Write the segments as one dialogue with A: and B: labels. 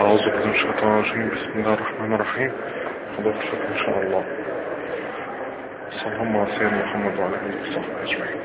A: أعوذ بالله من الشيطان الرجيم بسم الله الرحمن الرحيم حضرتك شكرا إن شاء الله صلى الله على سيدنا محمد وعلى آله وصحبه أجمعين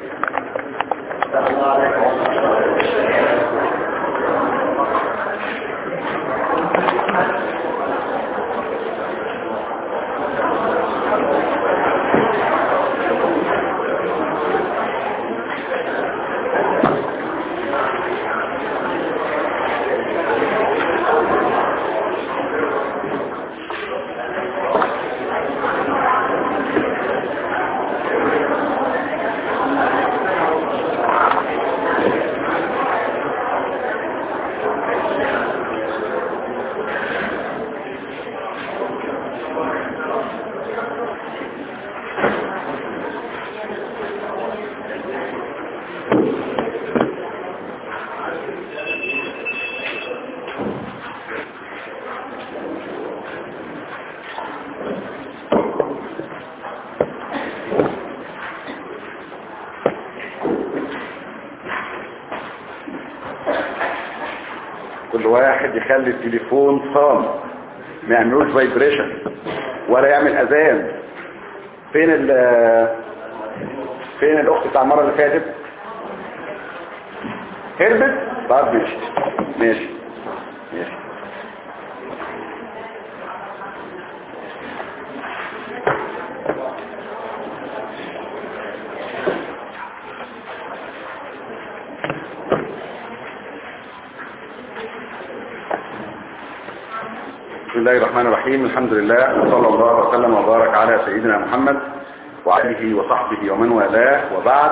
B: كل واحد يخلي التليفون صام ما يعملوش فايبريشن ولا يعمل اذان فين ال فين الاخت بتاع المره اللي فاتت هربت طب ماشي ماشي ماشي بسم الله الرحمن الرحيم الحمد لله وصلى الله وسلم وبارك على سيدنا محمد وعليه وصحبه ومن والاه وبعد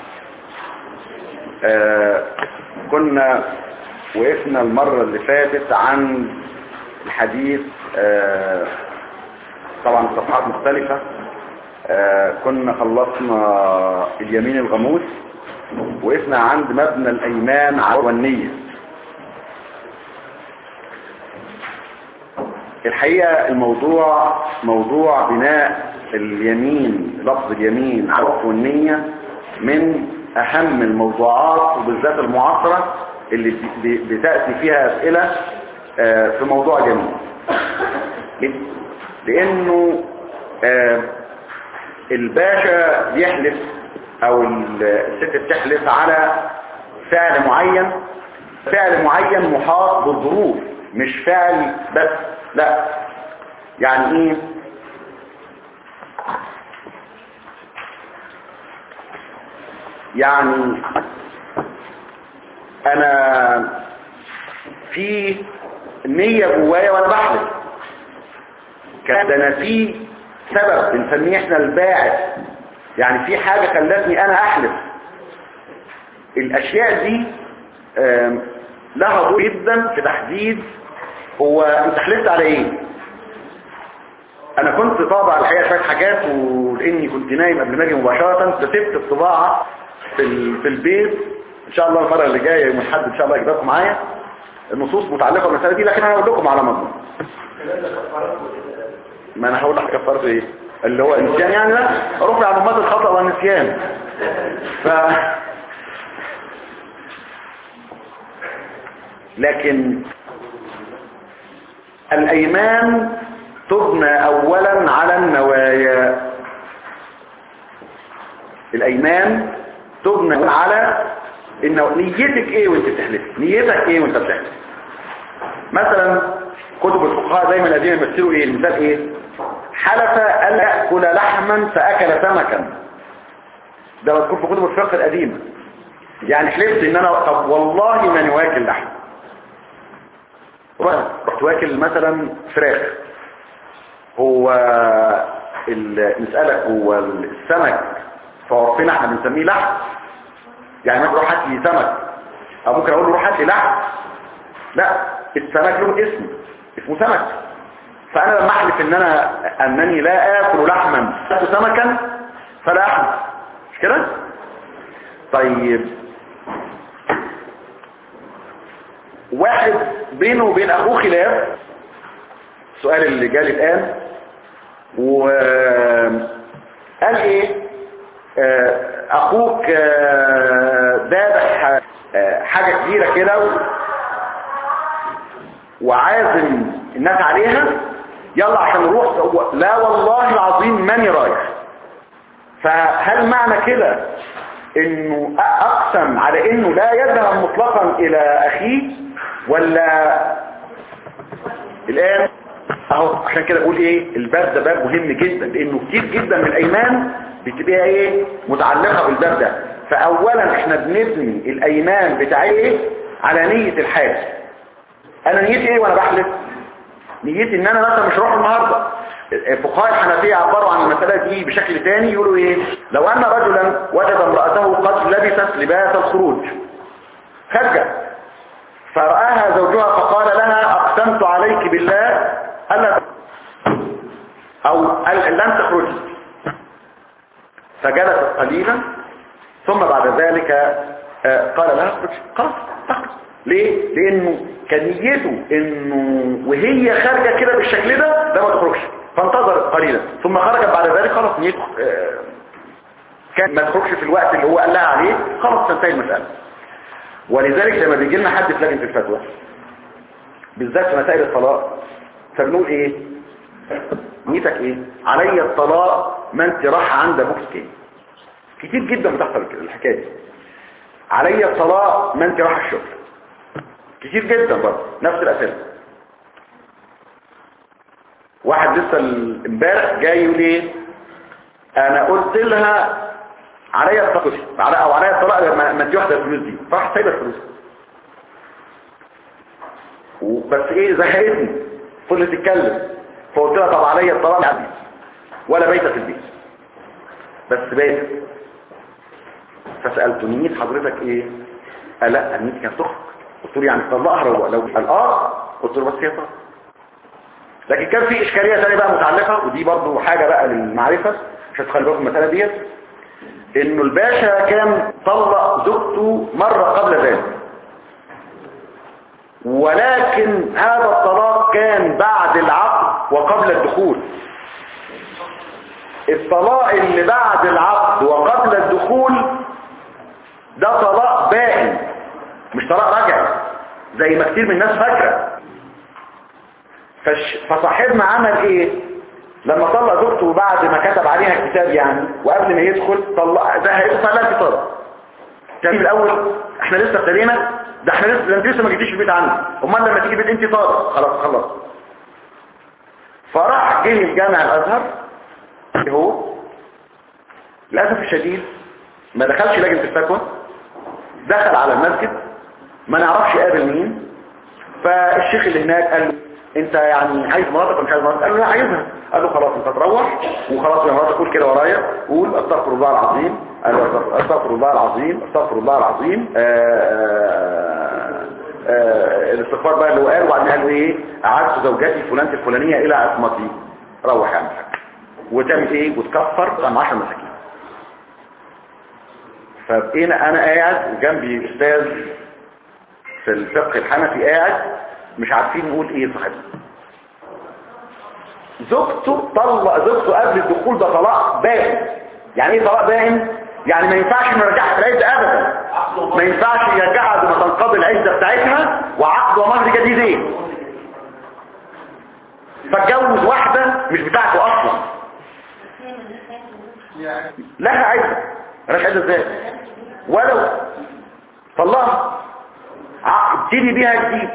B: آه كنا وقفنا المرة اللي فاتت عن الحديث آه طبعا صفحات مختلفة آه كنا خلصنا اليمين الغموس وقفنا عند مبنى الأيمان والنية الحقيقة الموضوع موضوع بناء اليمين لفظ اليمين على الوقف والنية من أهم الموضوعات وبالذات المعاصرة اللي ب- ب- بتأتي فيها أسئلة آه، في موضوع اليمين لأنه آه، الباشا يحلف أو الست بتحلف على فعل معين فعل معين محاط بالظروف مش فعل بس لا يعني ايه يعني انا في نية جوايا وانا بحلف كان ده انا في سبب بنسميه احنا الباعث يعني في حاجة خلتني انا احلف الاشياء دي آم، لها دور جدا في تحديد هو انت حلفت على ايه انا كنت طابع الحقيقه شويه حاجات ولاني كنت نايم قبل ما اجي مباشره فسبت الطباعه في ال- في البيت ان شاء الله المره اللي جايه يوم الاحد ان شاء الله اجيبها لكم معايا النصوص متعلقه بالمساله دي لكن انا هقول لكم على مضمون ما انا هقول لك كفرت ايه اللي هو النسيان يعني لا رفع عن امات الخطا والنسيان ف لكن الأيمان تبنى أولا على النوايا الأيمان تبنى على إنه نيتك إيه وانت بتحلف نيتك إيه وانت بتحلف مثلا كتب الفقهاء دايما الذين يمثلوا إيه المثال إيه حلف ألا يأكل لحما فأكل سمكا ده مذكور في كتب الفقه القديمة يعني حلفت ان انا طب والله ما نواكل لحم رحت واكل مثلا فراخ هو ال- نسألك هو السمك فوقفنا احنا بنسميه لحم يعني مثلا روح هات لي سمك او ممكن اقول له روح هات لي لحم لا السمك له اسم اسمه سمك فانا لما احلف ان انا انني لا اكل لحما اكل سمكا فلا احلف مش كده طيب واحد بينه وبين اخوه خلاف السؤال اللي جالي الان وقال ايه آه، اخوك آه، ذبح آه، حاجة كبيرة كده و- وعازم الناس عليها يلا عشان نروح لا والله العظيم ماني رايح فهل معنى كده انه اقسم على انه لا يذهب مطلقا الى اخيه ولا الان اهو عشان كده بقول ايه الباب ده باب مهم جدا لانه كتير جدا من الايمان بتبقى ايه متعلقة بالباب ده فاولا احنا بنبني الايمان بتاعي ايه على نية الحاج انا نيتي ايه وانا بحلف نيتي ان انا مثلا مش هروح النهارده فقهاء الحنفية عبروا عن المسألة دي بشكل تاني يقولوا ايه لو ان رجلا وجد امرأته قد لبست لباس الخروج خرجت فرآها زوجها فقال لها اقسمت عليك بالله ألا او لن تخرجي فجلست قليلا ثم بعد ذلك قال لها اخرج خلاص تخرج ليه لانه كان نيته انه وهي خارجه كده بالشكل ده ده ما تخرجش فانتظرت قليلا ثم خرجت بعد ذلك خلاص نيته كان ما تخرجش في الوقت اللي هو قال لها عليه خلاص تنتهي المسألة ولذلك لما بيجي لنا حد في لجنة الفتوى بالذات في مسائل الطلاق فبنقول ايه نيتك ايه علي الطلاق ما انت راح عند ابوك تاني كتير جدا بتحصل الحكايه دي علي الطلاق ما انت راح الشغل كتير جدا برضه نفس الاسئله واحد لسه امبارح جاي يقول ايه انا قلت لها عليا الطلاق على او عليا الطلاق ما انت واحده الفلوس دي فراح سايبه الفلوس وبس ايه زهقتني فضلت تتكلم فقلت لها طب عليا الطلاق عندي ولا بيت في البيت بس بيت فسالته نيت حضرتك ايه قال لا نيتي كانت تخرج قلت له يعني طلقها لو لو قال اه قلت له بس هي طلق لكن كان في اشكاليه ثانيه بقى متعلقه ودي برضو حاجه بقى للمعرفه عشان تخلي بالكم المساله ديت انه الباشا كان طلق زوجته مره قبل ذلك ولكن هذا الطلاق كان بعد العقد وقبل الدخول الطلاق اللي بعد العقد وقبل الدخول ده طلاق بائن مش طلاق رجعي زي ما كتير من الناس فاكره فش... فصاحبنا عمل ايه لما طلق زوجته بعد ما كتب عليها الكتاب يعني وقبل ما يدخل طلق ده هيدخل لها كتاب كان الاول احنا لسه ابتدينا ده احنا لسه انت لسه ما جيتيش البيت عندي امال لما تيجي البيت انت طالق خلاص خلاص فراح جه الجامع الازهر هو للاسف الشديد ما دخلش لجنه الفتوى دخل على المسجد ما نعرفش قابل مين فالشيخ اللي هناك قال له انت يعني عايز مراتك ولا مش عايز مراتك قال له لا عايزها قال له خلاص انت تروح وخلاص يا مراتك قول كده ورايا قول استغفر الله العظيم قال له استغفر الله العظيم استغفر الله العظيم آآ آآ الاستغفار بقى اللي هو قال وبعدين قال ايه اعدت زوجتي فلانه الفلانيه الى عصمتي روح يا عم الحاج وتعمل ايه وتكفر طعم 10 مساكين فبقينا انا قاعد جنبي استاذ في الفقه الحنفي قاعد مش عارفين نقول ايه صاحبنا زوجته طلق زوجته قبل الدخول ده طلاق باين يعني ايه طلاق باين يعني ما ينفعش نرجعها في العزة ابدا ما ينفعش يرجعها قبل ما تنقضي العزة بتاعتها وعقد ومهر جديدين فاتجوز واحدة مش بتاعته اصلا لها عزة مالهاش عزة ازاي ولو طلقها ابتدي بيها جديد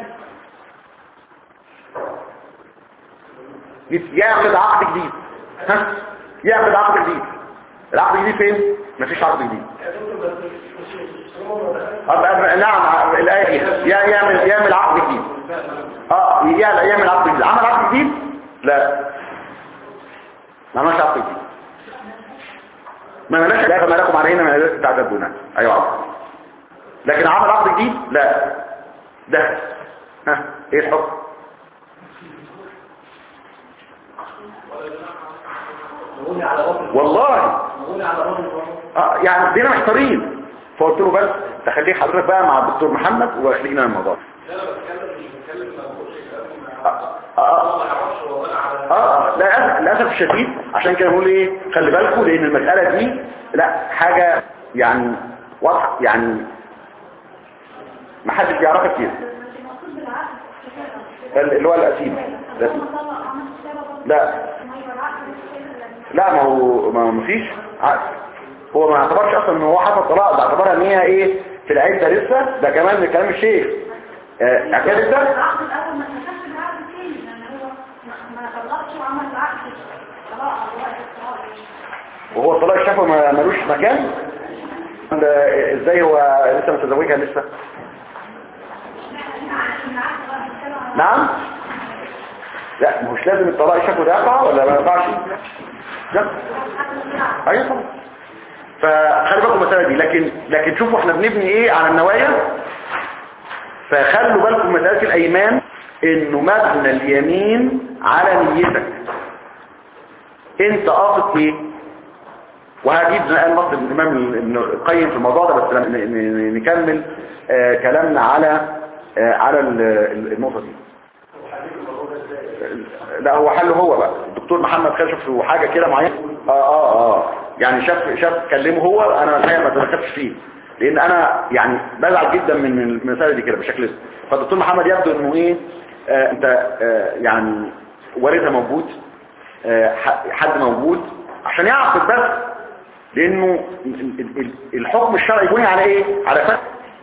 B: ياخد عقد جديد ها ياخد عقد جديد العقد الجديد فين مفيش عقد جديد أبقى نعم الآية يا يعمل يعمل عقد جديد اه يعمل عقد جديد عمل عقد جديد لا ما عملش عقد جديد ما مالناش لا فما لكم علينا من الذات تعتدون ايوه عقد لكن عمل عقد جديد لا ده ها ايه الحكم والله آه يعني دينا محتارين فقلت له بس تخليه حضرتك بقى مع الدكتور محمد واخلينا الموضوع اه اه لا للاسف الشديد عشان كده بقول ايه خلي بالكم لان المساله دي لا حاجه يعني واضحه يعني ما حدش بيعرفها كتير اللي هو القسيم القسيم. لا لا ما هو ما ما فيش عقد هو ما اعتبرش اصلا ان هو حصل طلاق ده اعتبرها ان هي ايه في العده لسه ده كمان من كلام الشيخ آه، اعتبر ده
C: العقد الاول ما اتفقش بالعقد الثاني لان هو ما- ما طلقش وعمل العقد طلاق او وقت الطلاق
B: وهو الطلاق الشفوي ما ملوش مكان ده ازاي هو لسه متزوجها لسه نعم لا مش لازم الطلاق الشفوي ده يقع ولا ما يقعش لا ايوه طبعا فخلي بالكم المساله دي لكن لكن شوفوا احنا بنبني ايه على النوايا فخلوا بالكم مساله الايمان انه مبنى اليمين على نيتك انت قاصد ايه وهجيب نقل مصر الامام ابن القيم في الموضوع ده بس ن- ن- نكمل آه كلامنا على آه على ال- ال- النقطه دي لا هو حله هو بقى الدكتور محمد خاشف في حاجه كده معينه اه اه اه يعني شاف شاف كلمه هو انا الحقيقه ما تدخلتش فيه لان انا يعني بزعل جدا من المساله دي كده بشكل اسم فالدكتور محمد يبدو انه ايه آه انت آه يعني والدها موجود آه ح- حد موجود عشان يعقد بس لانه ال- ال- ال- الحكم الشرعي بني على ايه على فهم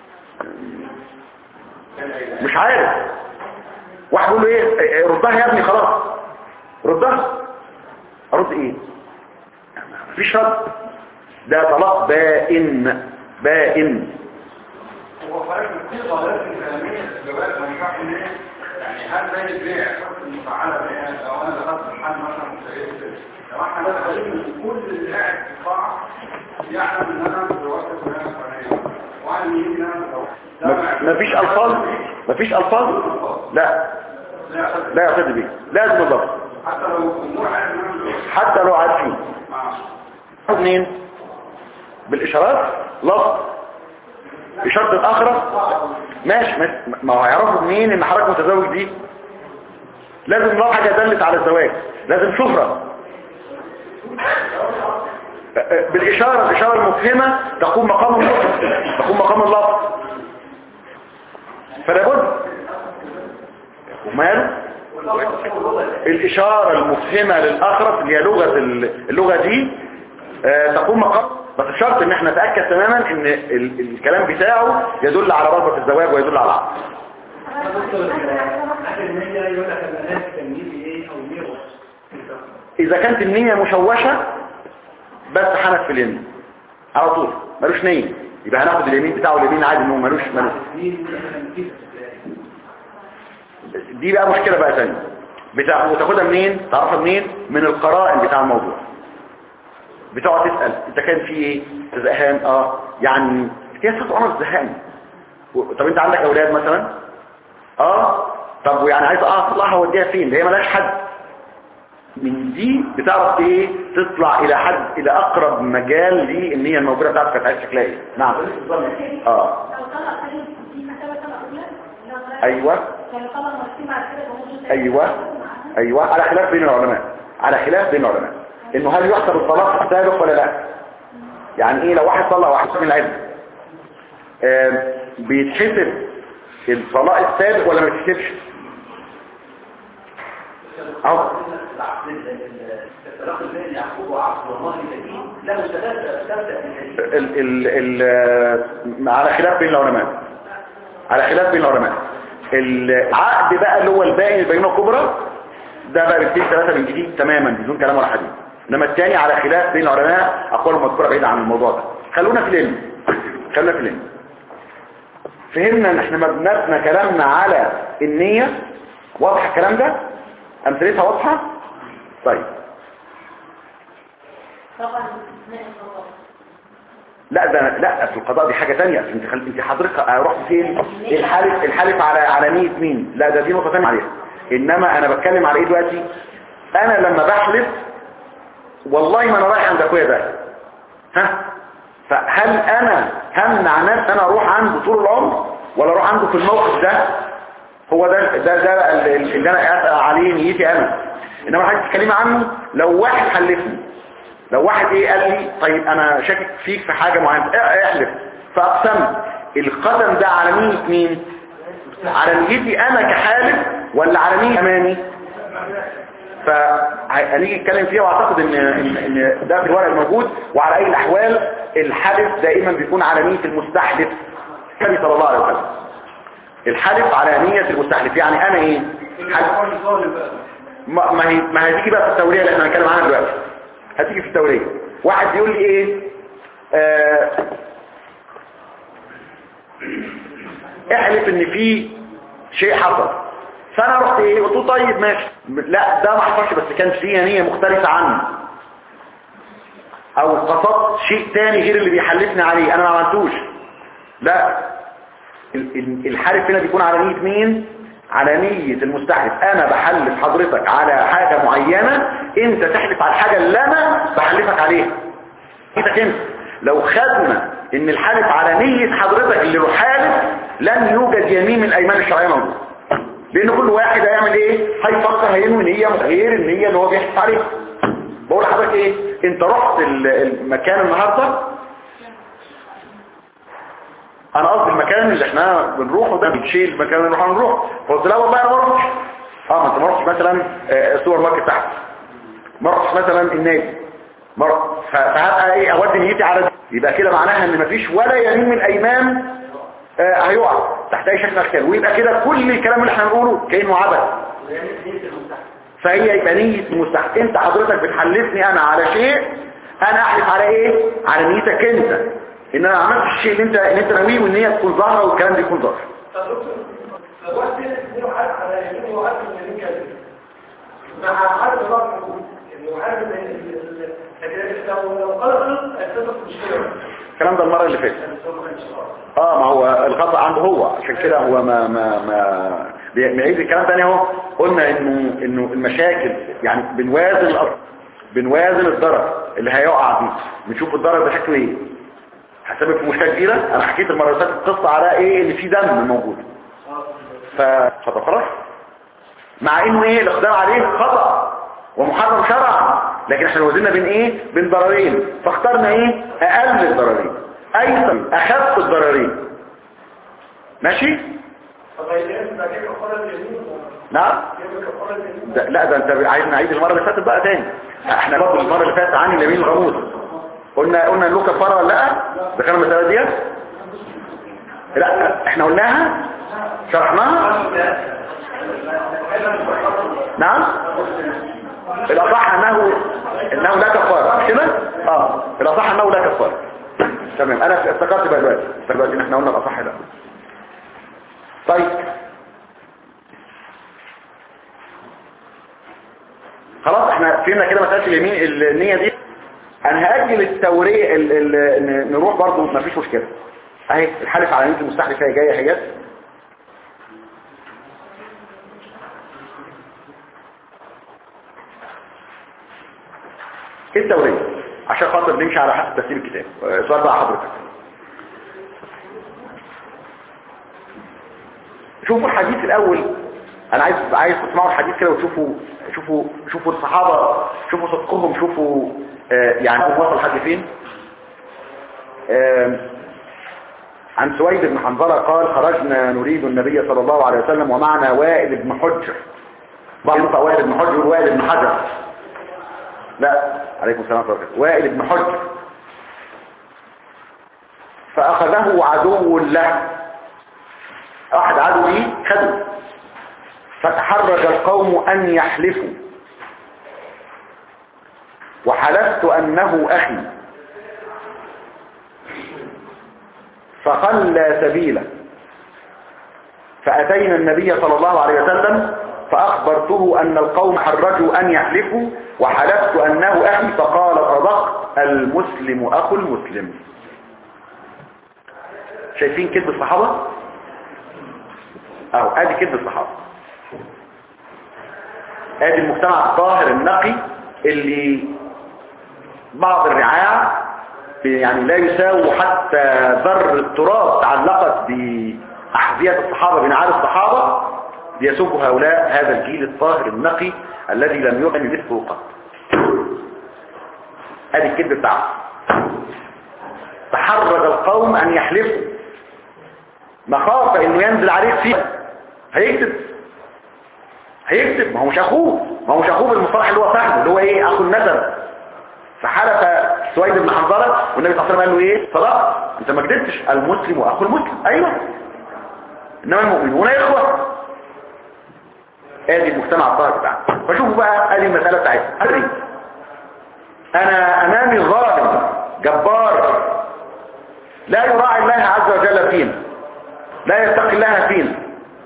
B: مش عارف واحد يقول له ايه إيه، ردها يا ابني خلاص ردها ارد ايه مفيش رد ده طلاق بائن بائن
D: هو فرق كتير غلط الكلامية الجواز ما ينفعش ليه؟ يعني هل ده البيع شرط المفعلة بيع لو انا دخلت محل مثلا مشتريت لو احنا داخلين من كل اللي قاعد في القاعة يعلم ان انا متزوجت فلانة فلانية وعلى يمين ان انا متزوجت ده
B: مف-
D: ما-
B: مفيش الفاظ مفيش الفاظ لا
D: لا يعتبر.
B: لا يعتد به لازم اللفظ
D: حتى لو الامور عارف ان انا متزوجت
B: حتى لو عارفين
D: آه.
B: منين بالاشارات لفظ اشاره الاخره ماشي ماشي. ما هو هيعرفوا منين ان حضرتك متزوج دي لازم لو حاجه دلت على الزواج لازم شهره بالاشاره الاشاره المفهمه تقوم مقام اللفظ تقوم مقام اللفظ فلا بد وماله الإشارة المفهمة للأخرس اللي هي لغة ال- اللغة دي آه، تقوم مقام بس الشرط ان احنا نتأكد تماما ان ال- الكلام بتاعه يدل على رغبة الزواج ويدل على العقد اذا كانت النية مشوشة بس حنف في اليمين على طول ملوش نية يبقى هناخد اليمين بتاعه اليمين عادي انه ملوش ملوش دي بقى مشكلة بقى ثانيه بتاع وتاخدها منين تعرفها منين من القرائن بتاع الموضوع بتقعد تسأل انت كان في ايه أنت زهقان اه يعني هي ست عمر زهقان و- طب انت عندك اولاد مثلا اه طب ويعني عايز اه اطلعها واديها فين ده هي ملهاش حد من دي بتعرف ايه تطلع الى حد الى اقرب مجال للنية الموجودة بتاعتك كانت عايز شكلها ايه نعم اه
C: لو طلق ثاني في مسألة طلق أولى لو طلق-
B: ايوه
C: كان طلق مرتين بعد كده يبقى موجود
B: ايوه ايوه على خلاف بين العلماء على خلاف بين العلماء انه هل يحسب الطلاق السابق ولا لا يعني ايه لو واحد طلق واحد من العلم آم، بيتحسب الطلاق السابق ولا ما بيتحسبش اهو ال ال ال على خلاف بين العلماء على خلاف بين العلماء العقد بقى اللي هو الباقي البينة الكبرى ده بقى بيبتدي ثلاثة من جديد تماما بدون كلام ولا حديث انما الثاني على خلاف بين العلماء اقوال مذكورة بعيدة عن الموضوع ده خلونا في العلم خلونا في العلم فهمنا ان احنا مبنتنا كلامنا على النية واضح الكلام ده امثلتها واضحة طيب
C: طبعا استثناء الطلاق
B: لا ده لا في القضاء دي حاجة تانية انت خل... انت حضرتك رحت فين الحالف الحالف على على نية مين لا ده دي نقطة تانية عليها انما انا بتكلم على ايه دلوقتي انا لما بحلف والله ما انا رايح عند اخويا ده ها فهل انا همنع نفسي انا اروح عنده طول العمر ولا اروح عنده في الموقف ده هو ده ده ده اللي اللي انا اسال عليه نيتي انا انما حضرتك بتتكلمي عنه لو واحد حلفني لو واحد ايه قال لي طيب انا شاكك فيك في حاجة معينة اه، احلف فاقسم القدم ده على مين مين على نيتي انا كحالف ولا على نية امامي فهنيجي نتكلم فيها واعتقد ان ان ان ده في الورق الموجود وعلى اي الاحوال الحلف دائما بيكون على نية المستحلف النبي صلى الله عليه وسلم الحلف على نية المستحلف يعني انا ايه حلف ما ما هي ما هتيجي بقى في التوريه اللي احنا هنتكلم عنها دلوقتي هتيجي في التوريه واحد بيقول لي ايه آه احلف ان في شيء حصل فانا رحت ايه قلت له طيب ماشي لا ده ما حصلش بس كان فيه نيه مختلفه عنه او قصدت شيء تاني غير اللي بيحلفني عليه انا ما عملتوش لا ال- ال- الحلف هنا بيكون على نية مين على نية المستحلف انا بحلف حضرتك على حاجة معينة انت تحلف على الحاجة اللي انا بحلفك عليها ايدك انت لو خدنا ان الحلف على نية حضرتك اللي له حالف لن يوجد يمين من الايمان الشرعية موجود لان كل واحد هيعمل ايه هيفكر هينوي نية غير النية اللي هو بيحلف عليها بقول لحضرتك ايه انت رحت ال- المكان النهاردة انا قصدي المكان اللي احنا بنروحه ده بنشيل المكان اللي احنا بنروح قلت لا والله انا ما رحتش اه ما انت ما رحتش مثلا آه، السوبر ماركت تحت ما رحتش مثلا النادي ما رحت ف- فهبقى ايه اودي نيتي على دي. يبقى كده معناها ان مفيش ولا يمين من الايمان آه، هيقع تحت اي شكل من الاشكال ويبقى كده كل الكلام اللي احنا بنقوله كانه عبث فهي يبقى نية المستحق انت حضرتك بتحلفني انا على شيء انا احلف على ايه على نيتك انت ان انا عملت الشيء اللي انت اللي انت ناويه والنية تكون ظاهرة والكلام ده يكون ظاهر الكلام ده المرة اللي فاتت اه ما هو الخطأ عنده هو عشان كده هو ما ما ما بيعيد الكلام تاني اهو قلنا انه انه المشاكل يعني بنوازن الأرض بنوازن الضرر اللي هيقع دي بنشوف الضرر ده شكله ايه هسبب في مشكله كبيره انا حكيت المره اللي فاتت قصه على ايه ان في دم موجود ف خطأ خلاص مع انه ايه الاقدام عليه خطأ ومحرم شرعا لكن احنا وزننا بين ايه بين ضررين فاخترنا ايه اقل الضررين ايضا اخف الضررين ماشي نعم ده لا ده انت عايز نعيد المره اللي فاتت بقى تاني احنا برضه المره اللي فاتت عن اليمين الغموض قلنا قلنا له كفاره ولا لا ذكرنا المساله ديت لا احنا قلناها شرحناها نعم الاصح انه انه لا كفاره مش كده اه الاصح انه لا كفاره تمام انا افتكرت بقى دلوقتي دلوقتي ان احنا قلنا الاصح ده طيب خلاص احنا فهمنا كده مساله اليمين النيه دي انا هاجل التوريه ال ال نروح برضو مفيش مشكله اهي الحلف على نيه المستحلف هي جايه اهيت ايه التوريه عشان خاطر نمشي على حسب ترتيب الكتاب آه، سؤال بقى حضرتك شوفوا الحديث الاول انا عايز عايز تسمعوا الحديث كده وتشوفوا شوفوا شوفوا الصحابه شوفوا صدقهم شوفوا آه يعني هو وصل لحد فين آه عن سويد بن حنظلة قال خرجنا نريد النبي صلى الله عليه وسلم ومعنا وائل بن حجر بعض ينطق وائل بن حجر يقول وائل بن حجر لا عليكم السلام ورحمة الله وائل بن حجر فأخذه عدو له واحد عدو ليه خده فتحرج القوم أن يحلفوا وحلفت أنه أخي فخلى سبيله فأتينا النبي صلى الله عليه وسلم فأخبرته أن القوم حرجوا أن يحلفوا وحلفت أنه أخي فقال صدقت المسلم أخو المسلم شايفين كذب الصحابة اهو ادي كذب الصحابة ادي المجتمع الظاهر النقي اللي بعض الرعاع يعني لا يساوي حتى ذر التراب تعلقت بأحذية الصحابة بنعال الصحابة ليسب هؤلاء هذا الجيل الطاهر النقي الذي لم يغني مثله قط ادي الكذب بتاعه تحرج القوم ان يحلفوا مخافة انه ينزل عليك فيه هيكتب هيكتب ما هو مش اخوه ما هو مش اخوه بالمصطلح اللي هو فاهمه اللي هو ايه اخو النسب فحلف سويد بن حنظله والنبي صلى الله عليه وسلم قال له ايه صدق انت ما كدبتش المسلم واخو المسلم ايوه انما المؤمنون اخوه ادي المجتمع الطاهر بتاعنا فشوفوا بقى ادي المساله بتاعتنا هري انا امامي ظالم جبار لا يراعي الله عز وجل فينا لا يتقي الله فينا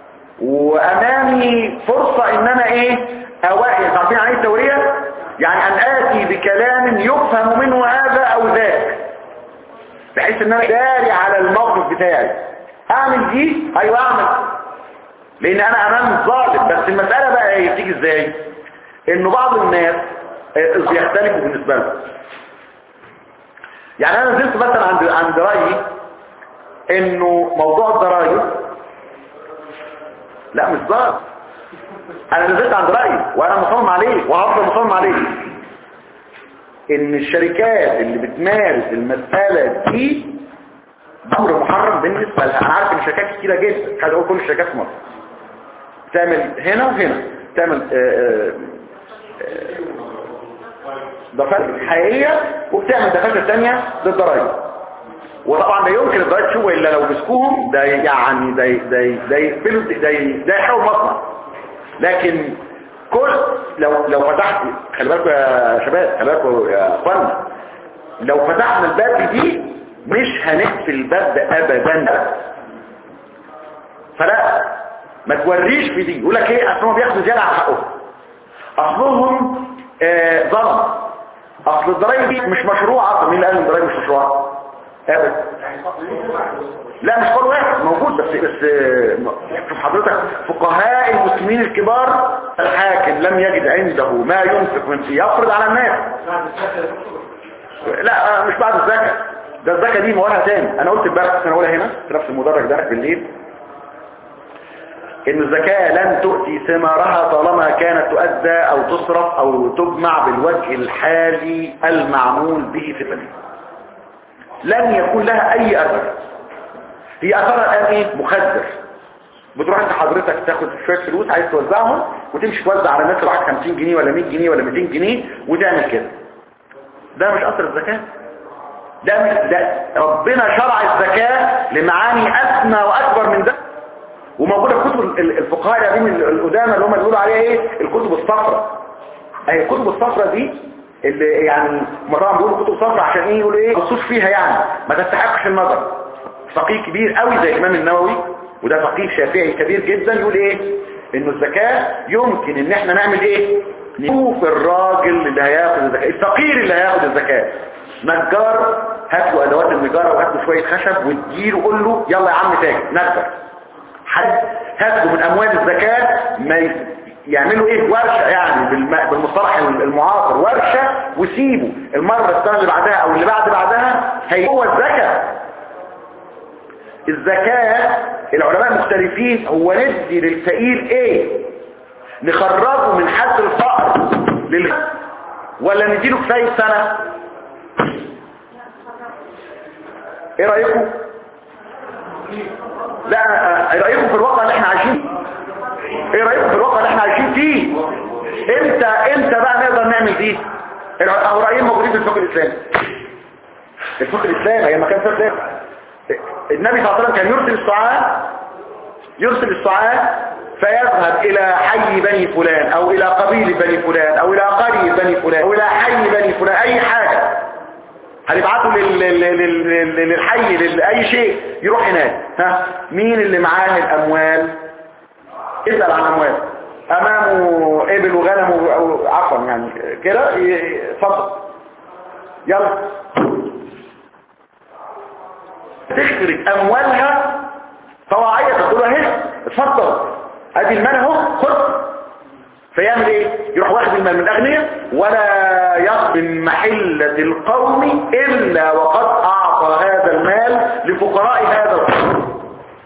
B: وامامي فرصة ان انا ايه اوائل تعرفين عن ايه التورية يعني ان اتي بكلام يفهم منه هذا او ذاك بحيث ان انا داري على الموقف بتاعي اعمل دي ايوه اعمل لان انا امام ظالم بس المسألة بقى ايه بتيجي ازاي انه بعض الناس آه، بيختلفوا بالنسبة لهم يعني انا نزلت مثلا عند عند رايي انه موضوع الضرائب لا مش ضرب انا نزلت عند رايي وانا مصمم عليه وهفضل مصمم عليه ان الشركات اللي بتمارس المسألة دي امر محرم بالنسبة لها انا عارف ان شركات كتيرة جدا مش عايز اقول كل الشركات في مصر تعمل هنا وهنا تعمل آه، آه، دفاتر حقيقية وبتعمل دفاتر تانية للضرايب وطبعا ده يمكن الضرايب تشوفه الا لو مسكوهم ده يعني ده ده ده يقفلوا ده ده يحرقوا المصنع لكن كل لو لو فتحت خلي بالكم يا شباب خلي بالكم يا اخوانا لو فتحنا الباب دي مش هنقفل الباب ده ابدا فلا ما توريش في دي يقول لك ايه اصل هم بياخدوا زياده على حقهم اصلهم آه، ظلم اصل الضرايب دي مش مشروعه اصلا مين اللي قال ان الضرايب مش مشروعه ابدا لا مش قول واحد موجود بس بس آه، شوف حضرتك فقهاء المسلمين الكبار الحاكم لم يجد عنده ما ينفق من يفرض على الناس لا آه، مش بعد الزكاه ده الزكاه دي موالها تاني انا قلت امبارح انا اقولها هنا في نفس المدرج ده بالليل ان الزكاة لن تؤتي ثمارها طالما كانت تؤدى او تصرف او تجمع بالوجه الحالي المعمول به في البلد لن يكون لها اي اثر هي اثرها الان ايه مخدر بتروح انت حضرتك تاخد شوية فلوس عايز توزعهم وتمشي توزع على الناس اللي معاك 50 جنيه ولا 100 جنيه ولا 200 جنيه وتعمل كده ده مش اثر الزكاة ده مش ده ربنا شرع الزكاة لمعاني اسمى واكبر من ده وموجودة في كتب ال- الفقهاء القديم القدامى اللي هم بيقولوا عليها ايه الكتب الصفراء اي الكتب الصفراء دي اللي يعني مرام بيقولوا كتب صفراء عشان ايه يقولوا ايه خصوص فيها يعني ما تستحقش النظر فقيه كبير قوي زي الامام النووي وده فقيه شافعي كبير جدا يقول ايه انه الزكاة يمكن ان احنا نعمل ايه نشوف الراجل اللي هياخد الزكاة الفقير اللي هياخد الزكاة نجار هات له ادوات النجارة وهات له شوية خشب واديله قول له يلا يا عم تاجر نجر حد هاتوا من اموال الزكاة ما ي- يعملوا ايه ورشة يعني بالم- بالمصطلح المعاصر ورشة وسيبوا المرة السنة اللي بعدها او اللي بعد بعدها هي هو الزكاة الزكاة العلماء مختلفين هو ندي للفقير ايه نخرجه من حد الفقر لل... ولا نديله كفاية سنة ايه رأيكم لا آه، ايه رأيكم في الواقع اللي احنا عايشين ايه رأيكم في الواقع اللي احنا عايشين فيه امتى امتى بقى نقدر نعمل دي الع- اهو رأيين موجودين في الفقه الاسلامي الفقه الاسلامي هي مكان فقه الإسلام. النبي صلى الله عليه وسلم كان يرسل السعاة يرسل السعاة فيذهب الى حي بني فلان او الى قبيل بني فلان او الى قرية بني فلان او الى حي بني فلان اي حاجة هنبعته لل... لل... لل... لل- للحي لأي شيء يروح هناك ها مين اللي معاه الأموال اسأل عن أموال أمامه إبل وغنم و- أو عفوا يعني كده ي- اتفضل يلا تخرج أموالها طواعية تقول اهي اتفضل ادي المال اهو خد فيعمل ايه يروح واخد المال من الاغنياء ولا يقبل محلة القوم الا وقد اعطى هذا المال لفقراء هذا القوم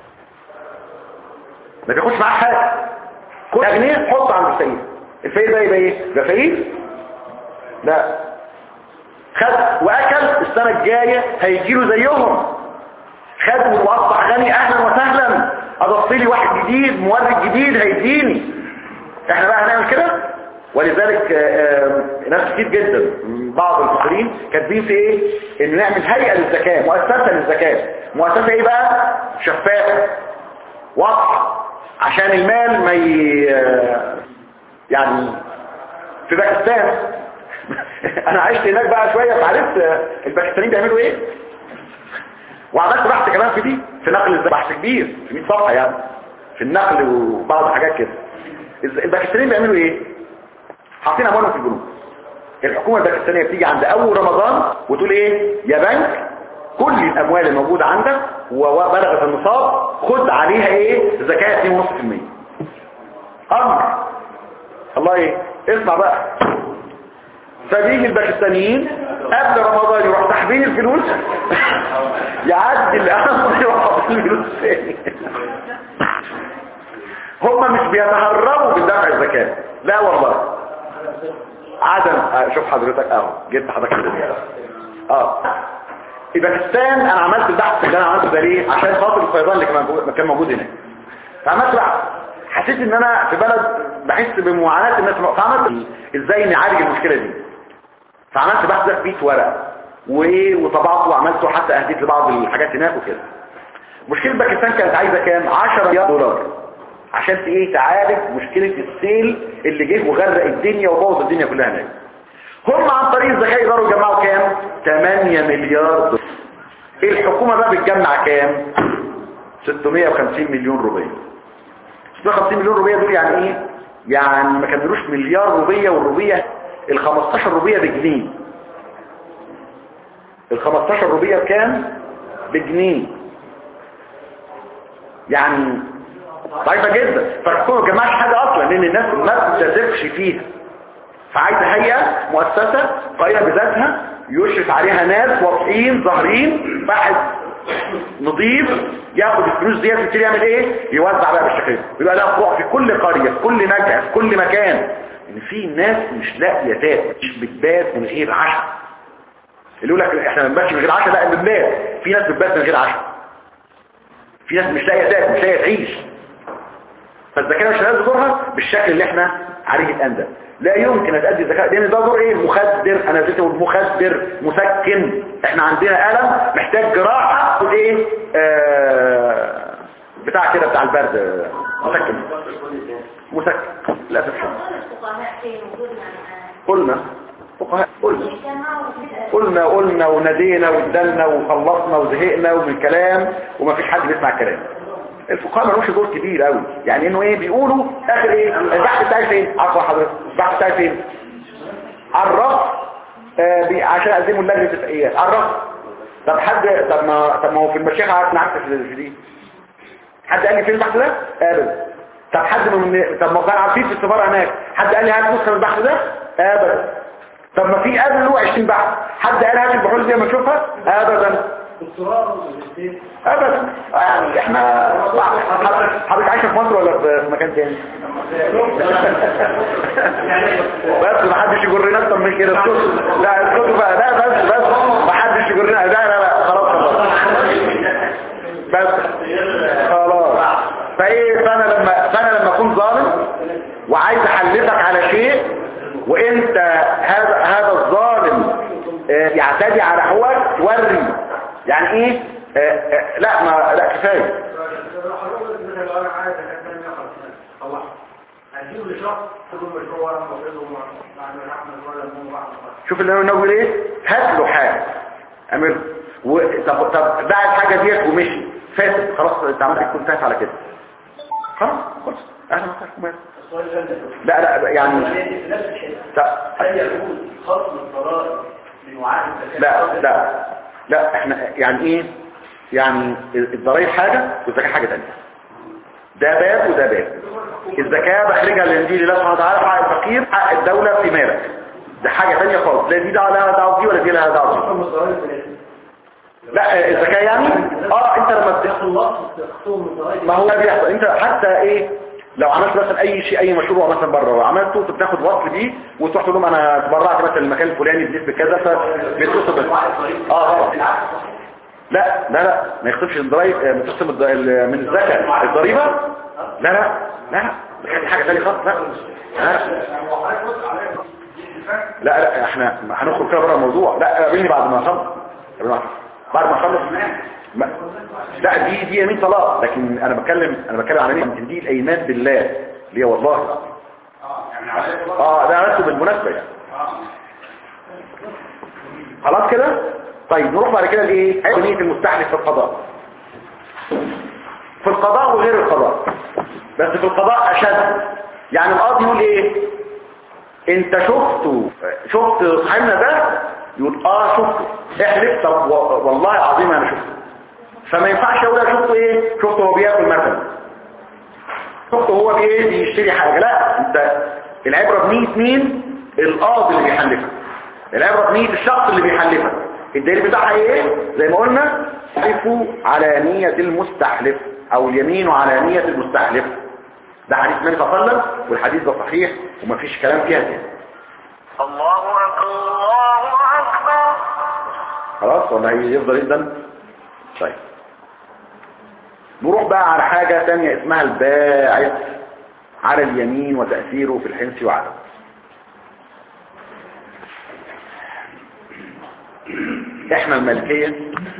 B: ما تاخدش معاه حاجه كل الاغنياء حط عند الفقير الفقير ده يبقى ايه ده فقير لا خد واكل السنه الجايه هيجيله زيهم خد واصبح غني اهلا وسهلا اضفت لي واحد جديد مورد جديد هيديني احنا بقى هنعمل كده ولذلك آه، آه، ناس كتير جدا من بعض المفكرين كاتبين في ايه ان نعمل هيئة للزكاة مؤسسة للزكاة مؤسسة ايه بقى شفافة واضحة عشان المال ما ي... آه، يعني في باكستان انا عشت هناك بقى شوية فعرفت آه، الباكستانيين بيعملوا ايه وعملت بحث كمان في دي في نقل الزكاة بحث كبير في 100 صفحة يعني في النقل وبعض حاجات كده الز- الباكستانيين بيعملوا ايه حاطين اموالهم في البنوك الحكومة الباكستانية بتيجي عند اول رمضان وتقول ايه يا بنك كل الاموال الموجودة عندك وبلغت النصاب خد عليها ايه زكاة 2.5% امر الله ايه اسمع بقى فبيجي الباكستانيين قبل رمضان يروح ساحبين الفلوس يعدي الامر يروح حاطين الفلوس تاني هم مش بيتهربوا من دفع الزكاة لا والله عدم آه، شوف حضرتك اهو جبت حضرتك الدنيا اه باكستان انا عملت البحث اللي انا عملته ده ليه عشان خاطر الفيضان اللي كان موجود- كان موجود هناك فعملت بحث حسيت ان انا في بلد بحس بمعاناة الناس فعملت ازاي نعالج المشكلة دي فعملت بحث ده في 100 ورقه وايه وطبعته وعملته حتى اهديت لبعض الحاجات هناك وكده مشكلة باكستان كانت عايزة كام 10 مليار دولار عشان ت- ايه تعالج مشكلة السيل اللي جه وغرق الدنيا وبوظ الدنيا كلها هناك هم عن طريق الزكاة يقدروا يجمعوا كام 8 مليار دولار الحكومة بقى بتجمع كام 650 مليون روبية 650 مليون روبية دول يعني ايه يعني ما كملوش مليار روبية والروبية ال 15 روبية بجنيه ال 15 روبية بكام بجنيه يعني ضعيفة جدا فالحكومة ما جمعش حاجة اصلا لان الناس ما بتستثقش فيها فعايزة هيئة مؤسسة قائمة بذاتها يشرف عليها ناس واضحين ظاهرين واحد نظيف ياخد الفلوس ديت ويبتدي يعمل ايه يوزع بقى بالشكل ده يبقى له فروع في كل قرية في كل نجع في كل مكان ان في ناس مش لاقيه تاكل مش بتبات من غير عشاء اللي يقول لك احنا ما بنباتش من غير عشاء لا بنبات في ناس بتبات من غير عشاء في ناس مش لاقيه تاكل مش لاقيه تعيش فالزكاة مش لازم دورها بالشكل اللي احنا عليه الآن ده لا يمكن أن تأدي الزكاة لأن ده دور ايه مخدر أنا زيت أقول مخدر مسكن احنا عندنا ألم محتاج جراحة خد ايه آه بتاع كده بتاع البرد آه، مسكن مسكن للأسف شديد.
C: الفقهاء فين وجودنا
B: قلنا فقهاء قلنا
C: جماعة وكده
B: قلنا قلنا ونادينا وادلنا وخلصنا وزهقنا ومن الكلام وما فيش حد بيسمع الكلام الفقهاء ملوش دور كبير قوي يعني انه ايه بيقولوا اخر ايه البحث بتاعي فين عفوا حضرتك البحث بتاعي فين عرف آه بي- عشان اقدمه لجنه التسقيات عرف طب حد طب ما طب ما هو في المشيخه عارف نعكس في في دي حد قال لي فين البحث ده ابدا طب حد من طب ما كان عارفين في السفاره هناك حد قال لي هات نسخه من البحث ده ابدا طب ما في قبله 20 بحث حد قال هات البحوث دي ما اشوفها ابدا ابدا يعني احنا حضرتك عايشه في مصر ولا في مكان تاني بس ما حدش يجرنا اكتر من كده اسكتوا لا اسكتوا بقى لا بس بس ما حدش يجرنا لا لا لا خلاص خلاص بس خلاص فايه فانا لما فانا لما اكون ظالم وعايز احلفك على شيء وانت هذا هذا الظالم آه، يعتدي على حقوقك توري يعني ايه آه، آه، لا ما لا كفايه شوف اللي انا بقول ايه هات له حاجه اعمله و... طب طب باع الحاجه ديت ومشي فاسد خلاص انت عملت كنت فاهم على كده خلاص خلاص اهلا وسهلا وماله. لا لا يعني لا لا لا لا احنا يعني ايه يعني الضرائب حاجة والزكاة حاجة تانية ده باب وده باب الزكاة بخرجها للانجيل الله سبحانه وتعالى حق الفقير حق الدولة في مالك ده حاجة تانية خالص لا دي دعوة لها دعوة دي ولا دي لها دعوة دي لا الزكاة يعني اه انت لما بت- ما هو ده بيحصل انت حتى ايه لو عملت مثلا اي شيء اي مشروع مثلا بره وعملته انت بتاخد وصل بيه وتروح تقول لهم انا تبرعت مثلا المكان الفلاني بنسبه كذا فبيتصل بال- اه طبعا لا لا لا ما يخصمش الضرايب آه، من تقسم الض- ال- من الزكاة الضريبة لا لا لا دي حاجة ثانيه خالص لا لا
D: هو حضرتك بص عليا دي اتفاق
B: لا لا احنا هنخرج كده بره الموضوع لا قابلني بعد ما اخلص قبل ما- بعد ما اخلص ما- لا دي دي يمين طلاق لكن انا بتكلم انا بتكلم على مين دي الايمان بالله اللي هي والله
D: اه يعني عليا بص
B: اه ده عرفته بالمناسبة يعني
D: اه
B: خلاص كده طيب نروح بعد كده لايه نية المستحلف في القضاء في القضاء وغير القضاء بس في القضاء اشد يعني القاضي يقول ايه انت شفته شفت صاحبنا ده يقول اه شفته احلف طب و- والله العظيم انا شفته فما ينفعش اقول أنا شفته ايه شفته هو بياكل مثلا شفته هو بايه بيشتري حاجه لا انت العبره بنيه مين القاضي اللي بيحلفها العبره بنيه الشخص اللي بيحلفها الدليل بتاعها ايه زي ما قلنا حلفوا على نية المستحلف او اليمين على نية المستحلف ده حديث النبي صلى الله عليه وسلم والحديث ده صحيح ومفيش كلام فيها تاني
E: الله أكبر الله أكبر
B: خلاص ولا هيفضل يفضل طيب نروح بقى على حاجة تانية اسمها الباعث على اليمين وتأثيره في الحنس وعدم احنا المالكية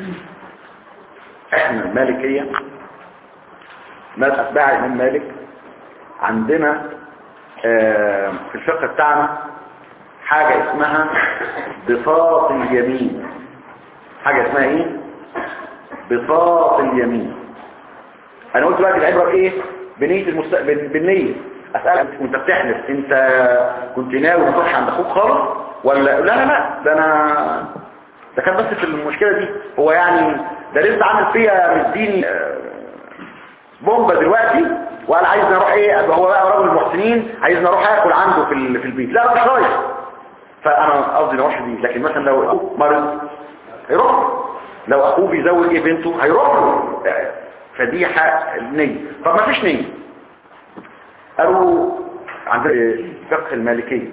B: احنا المالكية ناس اتباع الامام مالك عندنا آه، في الفقه بتاعنا حاجة اسمها بساط اليمين حاجة اسمها ايه بساط اليمين انا قلت دلوقتي العبرة بايه بنية المست... بال- بالنية اسألك وانت بتحلف انت كنت ناوي ما تروحش عند اخوك خالص ولا لا لا لا ده انا ده كان بس في المشكلة دي هو يعني ده لسه عامل فيها مديني آه، بومبا دلوقتي وقال عايزني اروح ايه أبقى هو بقى رجل المحسنين عايزني اروح اكل عنده في ال- في البيت لا مش رايح فانا قصدي ما اروحش دي لكن مثلا لو اخوه مرض هيروح له. لو اخوه بيزوج ايه بنته هيروح له فدي حق النية طب ما فيش نية قالوا عند فقه المالكية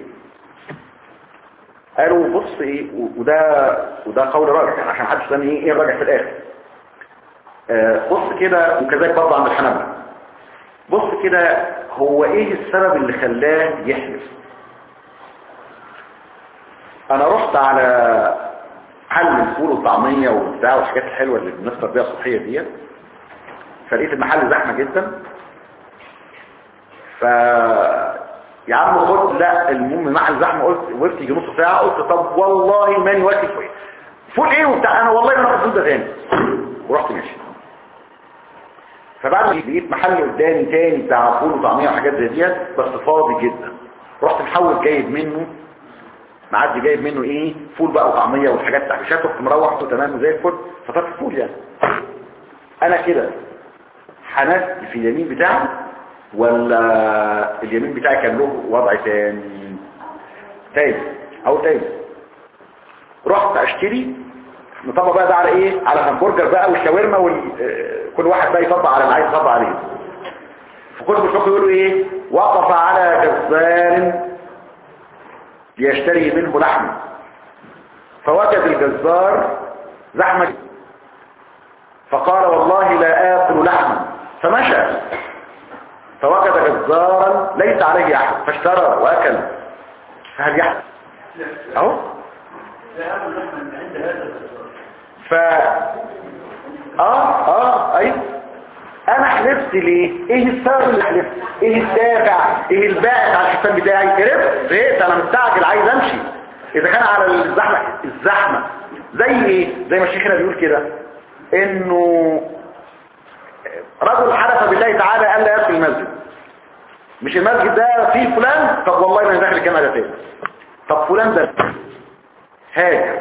B: قالوا بص ايه و- وده وده قول راجح يعني عشان محدش يسالني ايه ايه الراجح في الاخر آه، بص كده وكذلك برضه عند الحنابلة بص كده هو ايه السبب اللي خلاه يحلف انا رحت على حل الفول والطعمية وبتاع والحاجات الحلوة اللي بنفطر بيها الصبحية دي فلقيت المحل زحمة جدا ف يا عم خد لا المهم المحل زحمة قلت وقفت يجي نص ساعة قلت طب والله ماني واكل فول فول ايه وبتاع انا والله ما اخد فول ده تاني ورحت ماشي فبعد ما لقيت محل قدامي تاني بتاع فول وطعمية وحاجات زي ديت بس فاضي جدا رحت محول جايب منه معدي جايب منه ايه فول بقى وطعمية والحاجات بتاع الشات كنت مروح تمام وزي الفل فطرت فول يعني انا كده حنست في اليمين بتاعي ولا اليمين بتاعي كان له وضع تاني تاني او تاني رحت اشتري نطبق بقى ده على ايه على همبرجر بقى والشاورما وكل واحد بقى يطبق على اللي عايز يطبق عليه فكل بيشوفوا يقولوا ايه وقف على جزار ليشتري منه لحمه فوجد الجزار زحمه فقال والله لا آكل لحما فمشى فوجد جزارا ليس عليه أحد فاشترى وأكل فهل يحدث أهو ف اه اه ايوه انا حلفت ليه ايه السبب اللي حلفت ايه الدافع ايه الباعث على الحساب بتاعي عرفت زهقت انا مستعجل عايز امشي اذا كان على الزحمه الزحمه زي ايه زي ما الشيخ هنا بيقول كده انه رجل حلف بالله تعالى قال لا يدخل المسجد مش المسجد ده فيه فلان طب والله ما أنا داخل الجامعه ده تاني طب فلان ده هاجر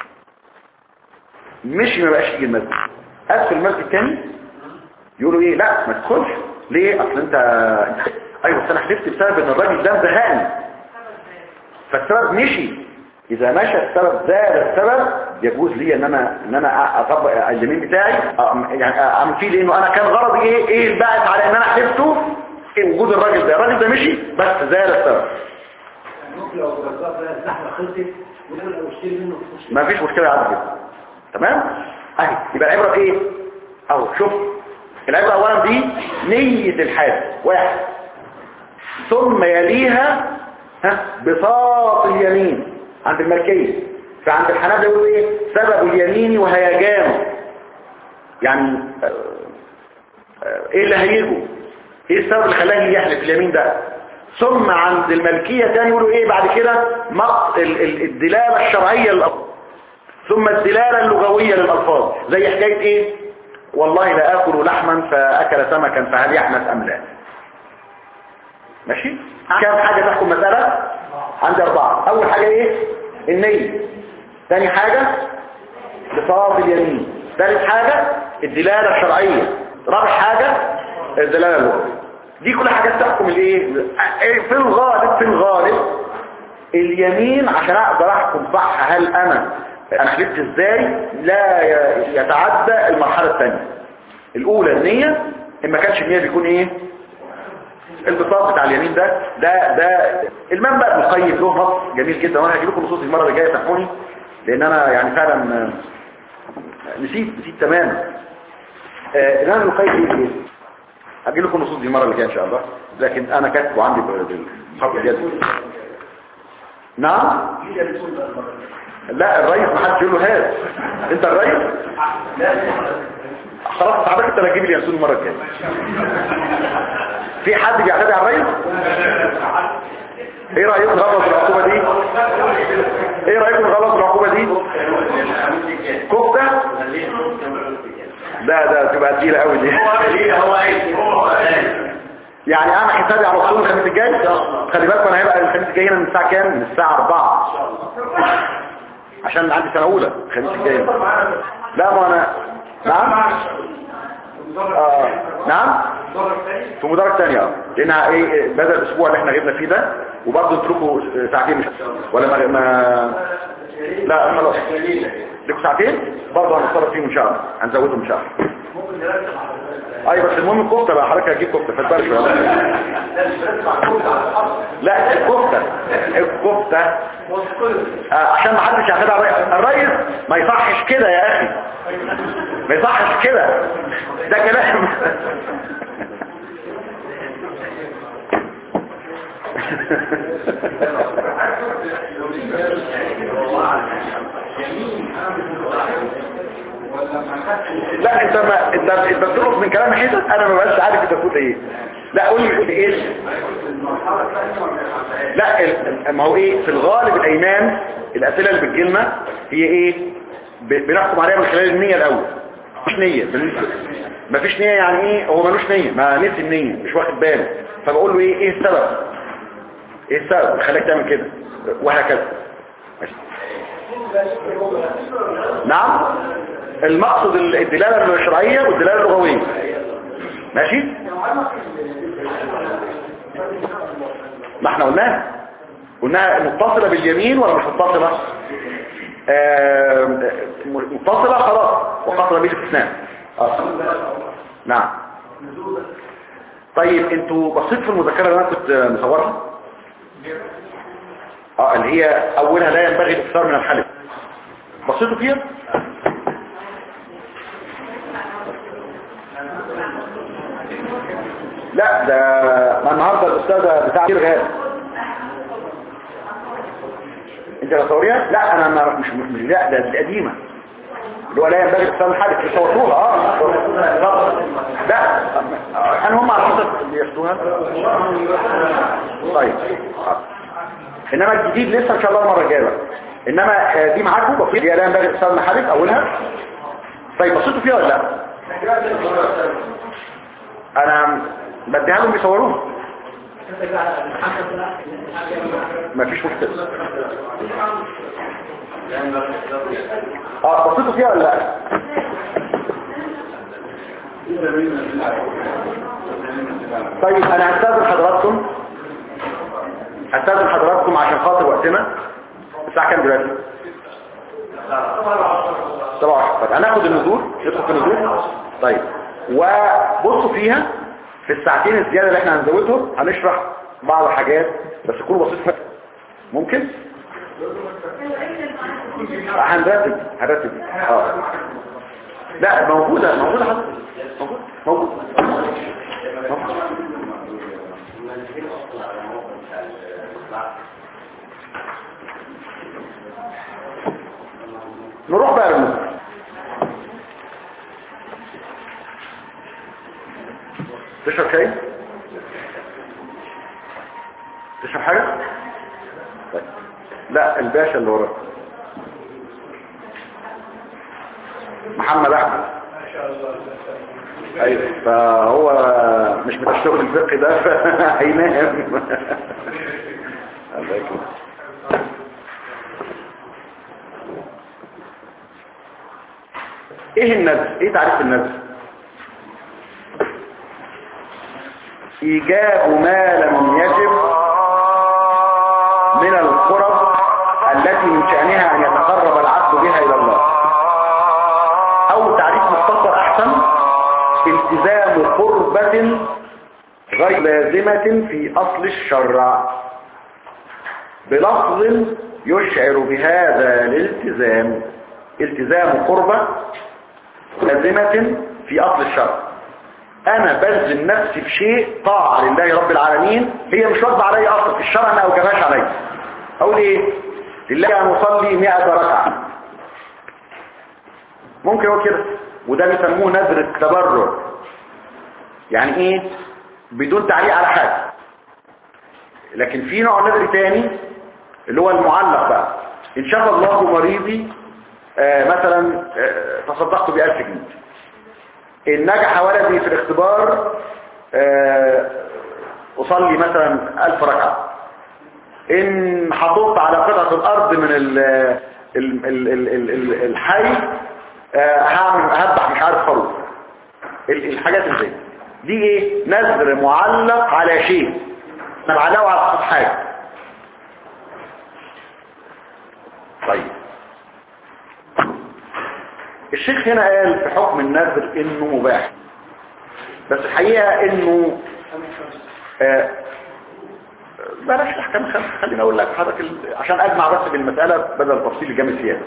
B: مش ما بقاش يجي المسجد ادخل المسجد تاني يقولوا ايه لا ما تدخلش ليه اصل انت انت ايوه بس انا حلفت بسبب ان الراجل ده مزهقني فالسبب مشي اذا مشى السبب زاد السبب يجوز لي ان انا ان انا اطبق اليمين بتاعي أ- يعني اعمل فيه لانه انا كان غرضي ايه ايه الباعث على ان انا حلفته إيه وجود الراجل ده الراجل ده مشي بس زاد السبب
F: ممكن لو الجزار ده الزحمه خلصت ويقول لو اشتري منه
B: ما فيش مشكله عندي كده تمام اهي يبقى العبرة في ايه اهو شوف العبرة اولا دي نية الحال واحد ثم يليها ها بساط اليمين عند الملكية فعند الحنابلة يقولوا ايه سبب اليمين وهيجانه يعني آه، آه، ايه اللي هيجوا ايه السبب اللي خلاه يحلف اليمين ده ثم عند الملكية تاني يقولوا ايه بعد كده مق... ال- ال- الدلالة الشرعية للألفاظ ثم الدلالة اللغوية للألفاظ زي حكاية ايه والله لا آكل لحما فأكل سمكا فهل يحنث أم لا ماشي كم حاجة تحكم مسألة عندي أربعة أول حاجة ايه النية ثاني حاجة بصواب اليمين ثالث حاجة الدلالة الشرعية رابع حاجة الدلالة اللغوية دي كل حاجات تحكم الايه في الغالب في الغالب اليمين عشان اقدر احكم صح هل انا انا حلفت ازاي لا ي- يتعدى المرحلة الثانية الاولى النية ان ما كانش النية بيكون ايه البساط بتاع اليمين ده ده ده المنبع ابن القيم له نص جميل جدا وانا هجيب لكم نصوص المره اللي جايه سامحوني لان انا يعني فعلا آه، نسيت نسيت تماما آه، الامام ابن القيم بيقول ايه هجيب لكم نصوص دي المره اللي جايه ان شاء الله لكن انا كاتبه عندي بالخط اليد نعم لا الرئيس ما حدش يقول له هات انت الرئيس خلاص حضرتك انت اللي هتجيب اليانسون المره الجايه في حد بيعتدي على الرئيس ايه رايكم نغلط العقوبه دي ايه رايكم نغلط العقوبه دي كفته ده ده تبقى تقيله قوي دي يعني اعمل حسابي على وصول الخميس الجاي خلي بالكم انا هيبقى الخميس الجاي هنا من الساعه كام من الساعه 4 عشان عندي سنه اولى الخميس الجاي لا ما انا نعم آه. نعم في مدرج تاني اه لانها ايه إيه، بدل الاسبوع اللي احنا غبنا فيه ده وبرضه اتركوا ساعتين مش ولا ما, ما لا خلاص لكم ساعتين برضه هنتصرف فيهم ان شاء الله هنزودهم ان شاء الله ايوه بس المهم الكفته بقى حضرتك هتجيب كفته في البرش ولا لا الكفته الكفته آه عشان ما حدش يعترض على الرئيس الرئيس ما يصحش كده يا اخي ما يصحش كده ده كلام لا انت ما انت انت بتطلب من كلام حتت انا ما بقاش عارف انت بتقول ايه لا قول لي قول لي ايه لا ال- ما هو ايه في الغالب الايمان الاسئله اللي بتجيلنا هي ايه ب- بنحكم عليها من خلال النيه الاول مش نيه بالنسبه ما فيش نيه يعني ايه هو ملوش نيه ما نسي النيه مش واخد باله فبقول له ايه ايه السبب ايه السبب اللي خلاك تعمل كده وهكذا ماشي. نعم المقصد ال- الدلاله الشرعيه والدلاله اللغويه ماشي ما احنا قلناها قلناها متصلة باليمين ولا مش متصلة آه، متصلة خلاص وقصر به الاستثناء آه. نعم طيب انتوا بصيت في المذكرة اللي انا كنت مصورها اه اللي هي اولها لا ينبغي الاكثار من الحلف بصيتوا فيها لا ده ما النهارده الاستاذه بتاع كتير غاب انت اللي صوريها لا انا ما مش مش لا ده القديمه اللي هو لا ينبغي الاكثار من الحلف اللي صورتوها اه لا انا هم على حسب اللي ياخدوها طيب آه. انما الجديد لسه ان شاء الله المره الجايه بقى. انما آه، دي معاكم بسيط هي لا ينبغي الاكثار من الحلف اولها طيب بصيتوا فيها ولا لا انا بديها لهم بيصوروها مفيش مشكله اه بصيتوا فيها ولا لا طيب انا هستاذن حضراتكم هستاذن حضراتكم عشان خاطر وقتنا الساعه كام دلوقتي سبعة طيب هناخد النزول ندخل في النزول طيب وبصوا فيها في الساعتين الزيادة اللي احنا هنزودهم هنشرح بعض الحاجات بس كله بسيط فيها. ممكن هنرتب هنرتب اه لا موجودة موجودة حضرتك موجودة موجودة نروح بقى للمسلم تشرب شاي تشرب حاجة طيب. لا الباشا اللي وراك محمد احمد ايوه فهو مش بتاع الشغل الفقهي ده فهينام الله يكرمك ايه النذر ايه تعريف النذر ايجاب ما لم يجب من القرب التي من شأنها ان يتقرب العبد بها الى الله او تعريف مختصر احسن التزام قربة غير لازمة في اصل الشرع بلفظ يشعر بهذا الالتزام التزام قربة لازمة في اصل الشرع انا بلزم نفسي بشيء طاعة لله رب العالمين هي مش واجبة علي اصلا في الشرع ما اوجبهاش علي اقول ايه لله ان اصلي 100 ركعة ممكن اقول كده وده بيسموه نذر التبرر يعني ايه بدون تعليق على حاجة لكن في نوع نذر تاني اللي هو المعلق بقى ان شاء الله مريضي آه مثلا آه تصدقت بألف جنيه ان نجح ولدي في الاختبار آه اصلي مثلا ألف ركعة ان حطوط على قطعة الارض من ال ال ال ال ال ال الحي آه هعمل هذبح مش عارف خروف الحاجات اللي زي دي ايه نذر معلق على شيء انا معلقه على خط حاجة طيب الشيخ هنا قال في حكم النذر انه مباح بس الحقيقة انه آه بلاش الاحكام خليني اقول لك حضرتك ال... عشان اجمع بس بالمسألة بدل التفصيل الجامد فيها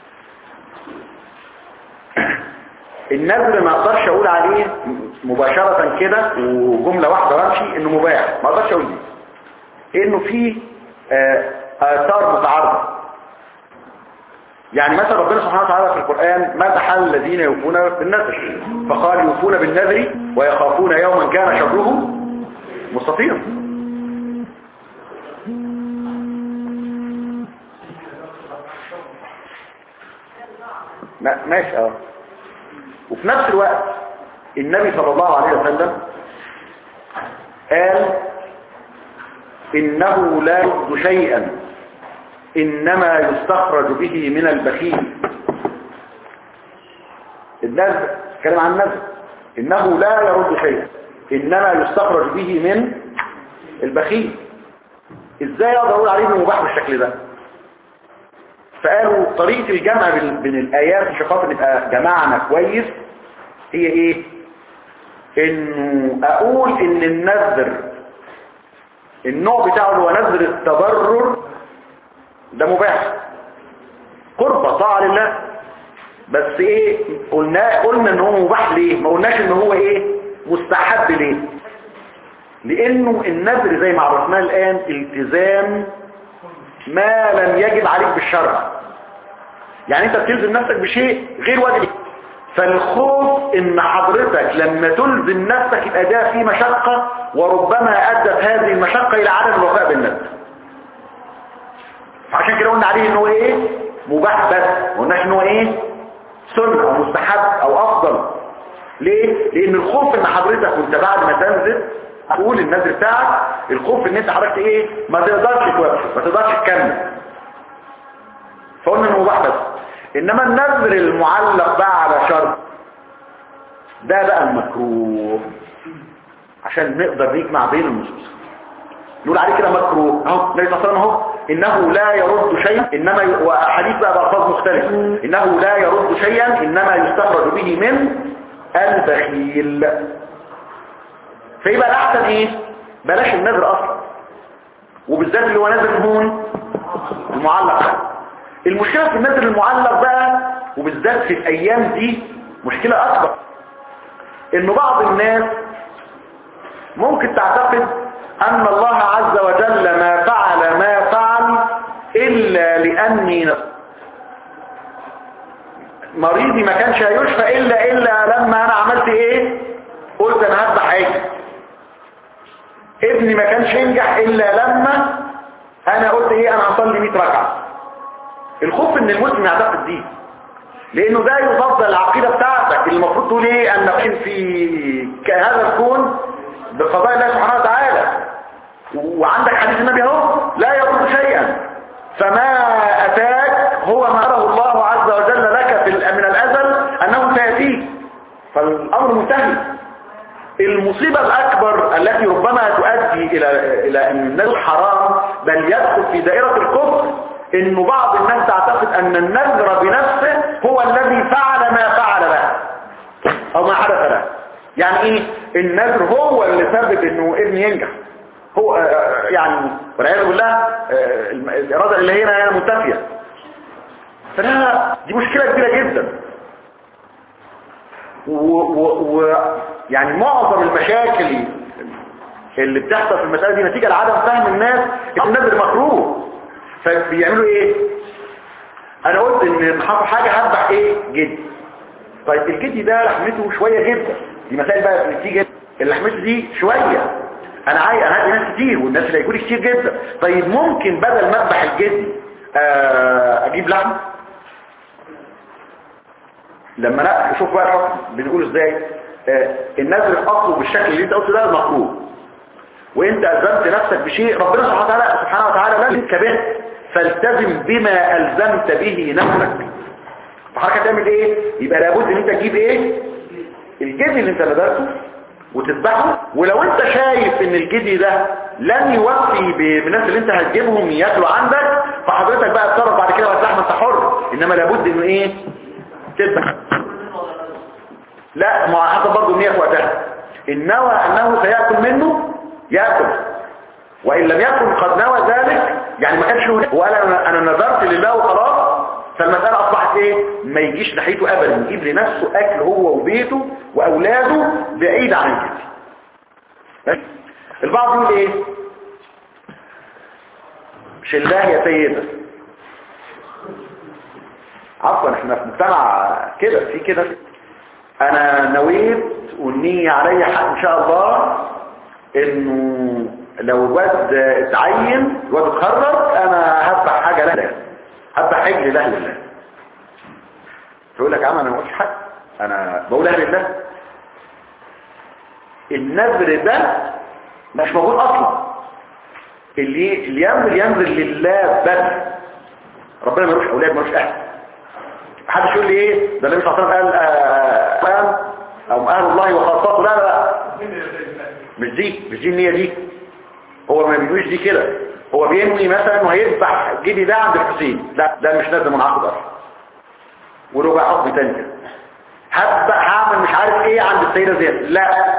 B: النذر ما اقدرش اقول عليه مباشرة كده وجملة واحدة وامشي انه مباح ما اقدرش اقول دي انه فيه آه اثار متعارضة يعني مثلا ربنا سبحانه وتعالى في القرآن مدح الذين يوفون بالنذر فقال يوفون بالنذر ويخافون يوما كان شره مستطيرا ماشي اه وفي نفس الوقت النبي صلى الله عليه وسلم قال إنه لا يرد شيئا إنما يستخرج به من البخيل النذر كلام عن النذر إنه لا يرد شيئا إنما يستخرج به من البخيل إزاي أقدر أقول عليه إنه مباح بالشكل ده فقالوا طريقة الجمع بين الآيات عشان خاطر نبقى جمعنا كويس هي إيه إنه أقول إن النذر النوع بتاعه اللي هو نذر التبرر ده مباح قربة طاعة لله بس ايه قلنا قلنا ان هو مباح ليه ما قلناش ان هو ايه مستحب ليه لانه النذر زي ما عرفناه الان التزام ما لم يجب عليك بالشرع يعني انت بتلزم نفسك بشيء غير واجب فالخوف ان حضرتك لما تلزم نفسك يبقى ده في مشقة وربما ادت هذه المشقة الى عدم الوفاء بالنذر فعشان كده قلنا عليه ان هو ايه مباح بس ما قلناش ان هو ايه سنة او مستحب او افضل ليه لان الخوف ان حضرتك وانت بعد ما تنزل تقول النذر بتاعك الخوف ان انت حضرتك ايه ما تقدرش توفي ما تقدرش تكمل فقلنا انه مباح بس انما النذر المعلق بقى على شرط ده بقى المكروه عشان نقدر نجمع بين النصوص نقول عليه كده مكروه اهو النبي صلى الله عليه وسلم اهو انه لا يرد شيئا انما ي... وحديث بقى بألفاظ مختلفة انه لا يرد شيئا انما يستخرج به من البخيل فيبقى الاحسن ايه بلاش النذر اصلا وبالذات اللي هو نذر هون المعلق بقى المشكلة في النذر المعلق بقى وبالذات في الايام دي مشكلة اكبر انه بعض الناس ممكن تعتقد ان الله عز وجل ما فعل ما فعل الا لاني نفسي مريضي ما كانش هيشفى الا الا لما انا عملت ايه قلت انا هذبح عجل ابني ما كانش ينجح الا لما انا قلت ايه انا هصلي 100 ركعه الخوف ان المسلم يعتقد دي لانه ده يفضل العقيده بتاعتك اللي المفروض تقول ايه ان نحن في هذا الكون بقضاء الله سبحانه وتعالى وعندك حديث النبي اهو لا يضر شيئا فما اتاك هو ما اره الله عز وجل لك في ال- من الازل انه سياتيك فالامر منتهي المصيبة الأكبر التي ربما تؤدي إلى إلى أن النذر حرام بل يدخل في دائرة الكفر إنه بعض الناس تعتقد أن النذر بنفسه هو الذي فعل ما فعل له أو ما حدث له يعني إيه النذر هو اللي سبب إنه ابني ينجح هو آه، يعني والعياذ بالله آه، الإرادة اللي هنا هنا منتفية فلا دي مشكلة كبيرة جدا و, و, و يعني معظم المشاكل اللي بتحصل في المسألة دي نتيجة لعدم فهم الناس ان النذر مكروه فبيعملوا ايه انا قلت ان حصل حاجة هذبح ايه جدي طيب الجدي ده لحمته شوية جدا دي مسائل بقى بتيجي اللحمته دي شوية انا عايز انا هدي ناس كتير والناس اللي هيجوا لي كتير جدا طيب ممكن بدل ما اذبح الجدي آه، اجيب لحم لما لا شوف بقى الحكم بنقول ازاي آه، النذر اصله بالشكل اللي انت قلته ده مكروه وانت الزمت نفسك بشيء ربنا سبحانه وتعالى سبحانه وتعالى لم به فالتزم بما الزمت به نفسك فحضرتك هتعمل ايه يبقى لابد ان انت تجيب ايه الجدي اللي انت نذرته وتذبحه ولو انت شايف ان الجدي ده لن يوفي ب- بالناس اللي انت هتجيبهم ياكلوا عندك فحضرتك بقى اتصرف بعد كده وتلحم انت حر انما لابد انه ايه تذبح لا ما حسب برضه النية في وقتها إن نوى أنه سيأكل منه يأكل وإن لم يكن قد نوى ذلك يعني ما كانش هناك وقال أنا, أنا نذرت لله وخلاص فالمسألة أصبحت إيه ما يجيش ناحيته أبدا يجيب لنفسه أكل هو وبيته وأولاده بعيد عن الجد بس. البعض يقول إيه شلاه يا سيدة عفوا احنا في مجتمع كده في كده انا نويت والنية علي حق ان شاء الله انه لو الواد اتعين الواد اتخرج انا هذبح حاجة لا هذبح حجل له لله تقول لك يا عم انا ما قلتش حاجة انا بقول اهل الله النذر ده مش موجود اصلا اللي اللي ينذر ينذر لله بس ربنا ملوش اولاد ملوش اهل محدش يقول لي ايه ده النبي صلى الله عليه وسلم قال آه، فاهم او اهل الله وخاصته لا لا مش دي مش دي النية دي هو ما بيقولش دي كده هو بينوي مثلا وهيذبح جدي ده عند الحسين لا ده مش نازل منعقد اصلا وربع عظم تاني كده هذبح هعمل مش عارف ايه عند السيدة زينب لا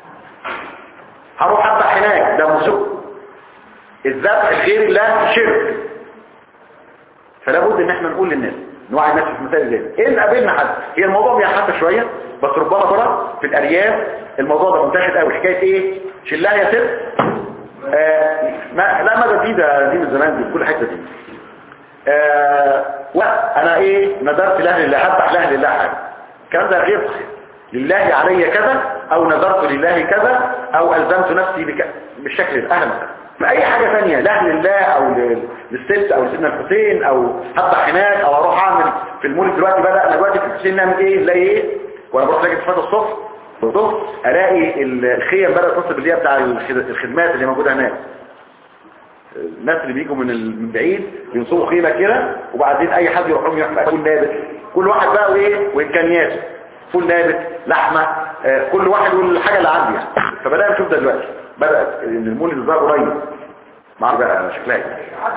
B: هروح اذبح هناك ده مسوق الذبح غير الله شرك فلا بد ان احنا نقول للناس نوعي الناس في مسائل زي ان قابلنا حد هي الموضوع بيحدث شويه بس ربما ترى في الارياف الموضوع ده منتشر قوي حكايه ايه شلها يا ست آه ما لا ما ده دي ده دي من زمان دي في كل حته دي آه وانا ايه نذرت لاهل الله هذبح لاهل الله حاجه الكلام ده غير صحيح لله علي كذا او نذرت لله كذا او الزمت نفسي بك... بالشكل الاهل مثلا ما اي حاجة ثانية لا لله او لل- للست او لسيدنا الحسين او هذبح هناك او اروح اعمل في المولد دلوقتي بدأ انا دلوقتي في الحسين نعمل ايه نلاقي ايه وانا بروح لاجي صفات الصبح الظهر الاقي الخيم بدأت تصل بالليل بتاع الخد- الخدمات اللي موجودة هناك الناس اللي بيجوا من ال- من بعيد ينصبوا خيمة كده وبعدين اي حد يروح لهم يحفظ فول نابت كل واحد بقى وايه وامكانياته فول نابت لحمة آه، كل واحد والحاجة اللي عنده يعني فبدأنا نشوف ده دلوقتي بدأت ان المولد الظاهر قريب ما اعرف بقى شكلها ايه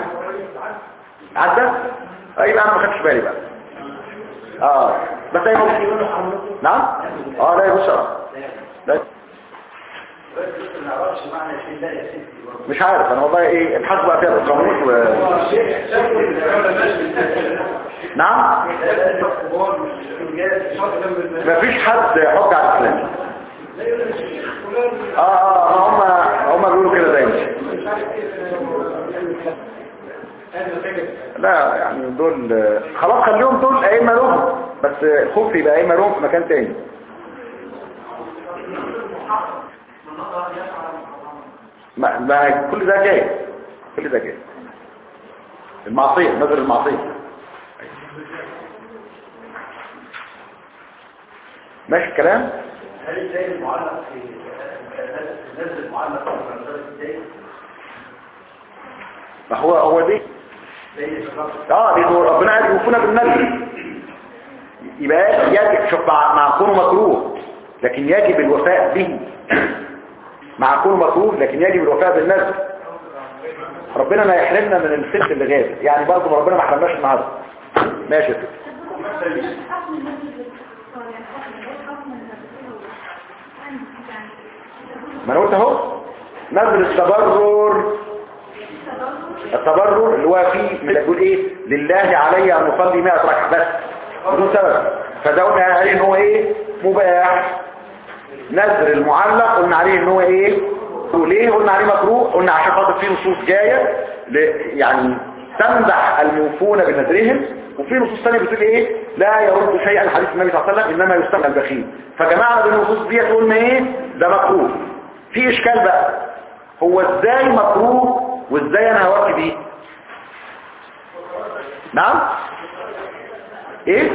B: عدى ايوه انا ما خدتش بالي بقى اه بس ايه ممكن نعم اه لا يا بشرى لا
F: بس ما نعرفش معنى شيء لا يا ستي برضه.
B: مش عارف انا والله ايه ابحث بقى فيها بالقاموس و...
F: هو شيء شكل الدولة ماشي
B: نعم
F: ثلاثة كبار مش إنجاز شرط جنب المال.
B: مفيش حد حج على الاسلام
F: لا يقول لك فلان
B: اه اه هم هم بيقولوا كده دايما
F: مش عارف ايه هذا فكر
B: لا يعني دول خلاص خليهم دول ائمه لهم بس الخوف يبقى ائمه لهم في مكان تاني ما, ما كل ده جاي كل ده جاي المعصيه نظر المعصيه ماشي الكلام
F: هل ازاي المعلق في نزل المعلق في المدرسة ازاي؟
B: ما هو هو دي
F: زي الشباب
B: اه دي هو ربنا قال يوفونا بالنذر يبقى يجب شوف مع مع كونه مكروه لكن يجب الوفاء به مع كونه مكروه لكن يجب الوفاء بالنذر ربنا لا يحرمنا من الست اللي غاب يعني برضه ما ربنا ما حرمناش النهارده ماشي يا ستي.
C: حكم المسجد للاستقرار يعني حكم ايه حكم المسجد يعني
B: ما انا قلت اهو نذر التبرر التبرر اللي هو فيه بيقول ايه لله علي ان اصلي 100 ركعه بس بدون سبب فده قلنا عليه ان هو ايه مباح نذر المعلق قلنا عليه ان هو ايه وليه قلنا عليه مكروه قلنا عشان خاطر فيه نصوص جايه ل... يعني تمدح الموفون بنذرهم وفي نصوص ثانيه بتقول ايه لا يرد شيئا حديث النبي صلى الله عليه وسلم انما يستمع البخيل فجماعه بالنصوص دي قلنا ايه ده مكروه في اشكال بقى هو ازاي مكروه وازاي انا هوفي بيه نعم ايه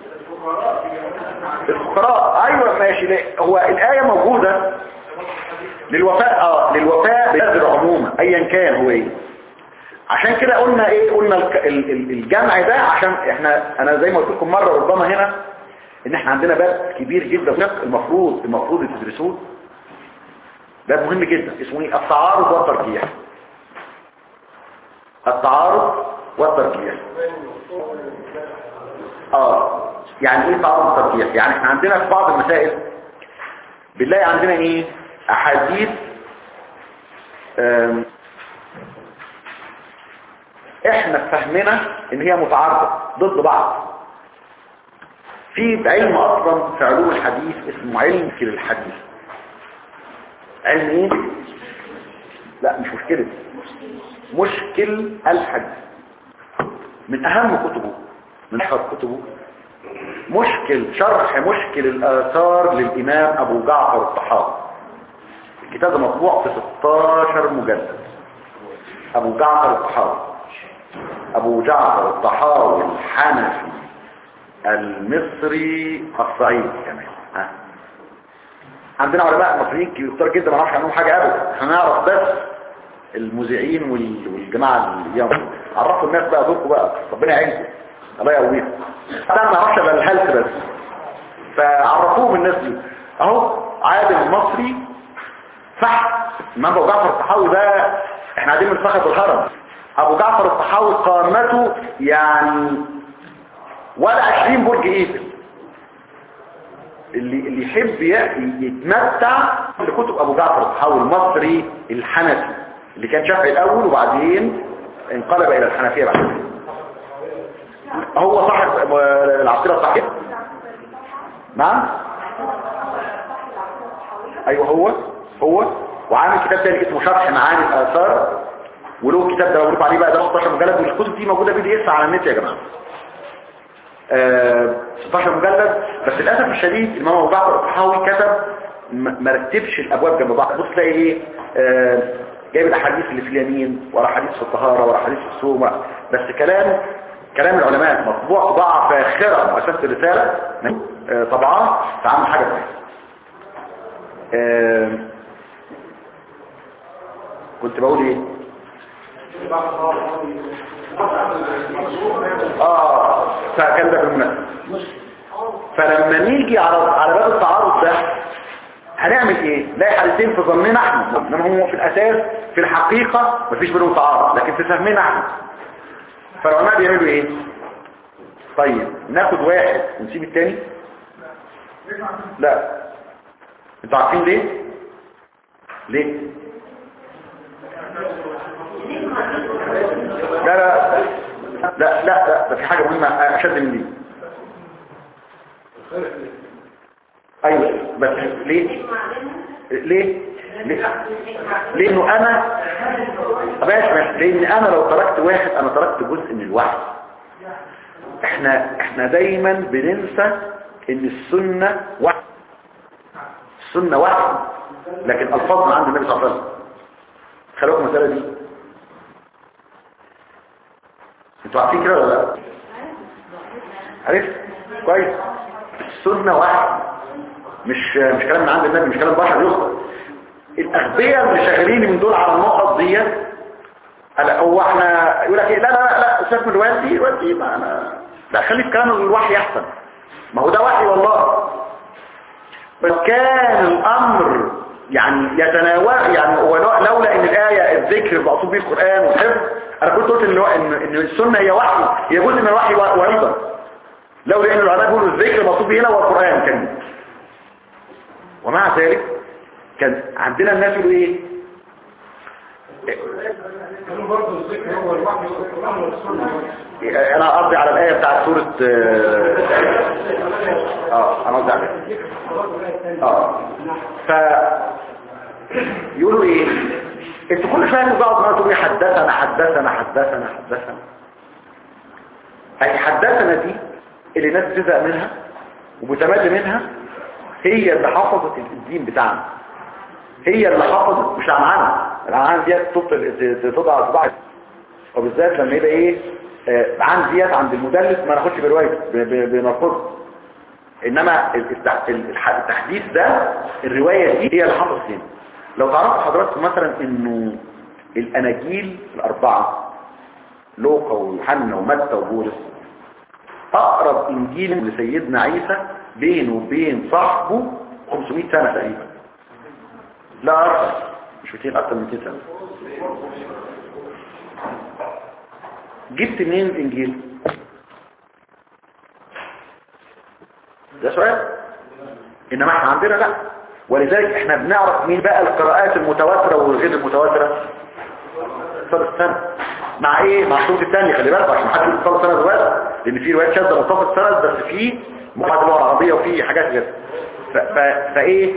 B: الفقراء ايوه ماشي ليه؟ هو الايه موجوده للوفاء اه للوفاء بنذر عموما ايا كان هو ايه عشان كده قلنا ايه قلنا الك- ال- ال- الجمع ده عشان احنا انا زي ما قلت لكم مره ربما هنا ان احنا عندنا باب كبير جدا فقه المفروض المفروض تدرسوه باب مهم جدا اسمه ايه التعارض والترجيح التعارض والترجيح اه يعني ايه تعارض والترجيح يعني احنا عندنا في بعض المسائل بنلاقي عندنا ايه احاديث آم، احنا فهمنا ان هي متعارضة ضد بعض في علم اصلا في علوم الحديث اسمه علم في الحديث علم ايه لا مش مشكلة مشكل الحديث من اهم كتبه من اشهر كتبه مشكل شرح مشكل الاثار للامام ابو جعفر الطحاوي الكتاب ده مطبوع في 16 مجلد ابو جعفر الطحاوي ابو جعفر الطحاوي الحنفي المصري الصعيدي كمان ها عندنا علماء مصريين كتير جدا ما نعرفش عنهم حاجه ابدا احنا نعرف بس المذيعين وال- والجماعه اليوم عرفوا الناس بقى دوركم بقى ربنا يعينكم الله يقويكم انا ما اعرفش الا الهلس بس فعرفوهم الناس دي اهو عادل المصري صح امام ابو جعفر الطحاوي ده احنا قاعدين من صخره الهرم ابو جعفر الطحاوي قامته يعني ولا 20 برج ايفل اللي اللي يحب ي- يتمتع بكتب ابو جعفر الطحاوي المصري الحنفي اللي كان شافعي الاول وبعدين انقلب الى الحنفيه بعد كده هو صاحب العقيده الصحيحه نعم ايوه هو هو وعامل كتاب تاني اسمه شرح معاني الاثار وله الكتاب ده بقول عليه بقى ده 16 مجلد والكتب دي موجوده بي دي اس على النت يا جماعه آه 16 مجلد بس للاسف الشديد الامام ابو جعفر الطحاوي كتب م- ما رتبش الابواب جنب بعض بص تلاقي ايه آه جايب الاحاديث اللي في اليمين ورا حديث في الطهاره ورا حديث في الصوم ورا- بس كلام كلام العلماء مطبوع طباعه فاخره مؤسسه الرساله آه طبعا تعمل حاجه كويسه آه كنت بقول ايه اه فكان ده بالمناسبة فلما نيجي على على باب التعارض ده هنعمل ايه نلاقي حالتين في ظننا احنا انما هو في الاساس في الحقيقة مفيش بينهم تعارض لكن في فهمنا احنا فالعلماء بيعملوا ايه طيب ناخد واحد ونسيب التاني لا انتوا عارفين ليه ليه لا لا لا لا لا ده في حاجة مهمة أشد من دي أيوة بس ليه ليه ليه؟ لأنه أنا ماشي ماشي لأن أنا لو تركت واحد أنا تركت جزء من الوحي احنا احنا دايما بننسى ان السنة وحي السنة وحي لكن الفاظنا عند النبي صلى الله عليه وسلم خلوكم المسألة دي انتوا عارفين كده ولا لا عرفت كويس السنة وحي مش مش كلام من عند النبي مش كلام بشر يخطئ الاغبياء اللي شغالين من دول على النقط ديت هلا هو احنا يقول لك ايه لا لا لا لا سيبك من الروايات دي الروايات دي ما انا لا خلي في كلام الوحي احسن ما هو ده وحي والله بس كان الامر يعني يتناول يعني هو لو- لولا ان الايه الذكر المقصود به القران والحفظ انا كنت قلت ان هو- ان ان السنه هي وحي هي جزء من الوحي و- وايضا لولا ان العلماء بيقولوا الذكر المقصود به هنا هو القران الكريم ومع ذلك كان عندنا الناس يقولوا ايه
D: كانوا برضه الذكر هو الوحي والقرآن والسنة
B: انا قصدي على الايه بتاعت سوره اه اه انا قصدي عليها اه ف يقولوا ايه انتوا كل شويه تقعدوا معايا تقولوا إيه؟ حدثنا حدثنا حدثنا حدثنا اي حدثنا دي اللي الناس بتزهق منها وبتمل منها هي اللي حفظت الدين بتاعنا هي اللي حفظت مش عنعنة العنعنة ديت تبطل- تضع صباعك وبالذات لما يبقى ايه آه، عن ديت عند المدلس ما ناخدش بروايته ب- ب- بنرفضه انما التح- الح- التحديث ده الرواية دي هي اللي حفظت هنا لو تعرفوا حضراتكم مثلا انه الاناجيل الاربعة لوقا ويوحنا ومتى وبولس اقرب انجيل لسيدنا عيسى بينه وبين صاحبه 500 سنة تقريبا لا اكثر مش 200 اكثر من 200 سنة جبت منين الانجيل ده سؤال انما احنا عندنا لا ولذلك احنا بنعرف مين بقى القراءات المتواترة والغير المتواترة صار السنة مع ايه مع الشروط الثانية خلي بالك عشان محدش يقول صار السنة دلوقتي لان في روايات شاذة متصل السنة بس في بعض اللغة العربية وفي حاجات كده ف... ف... فايه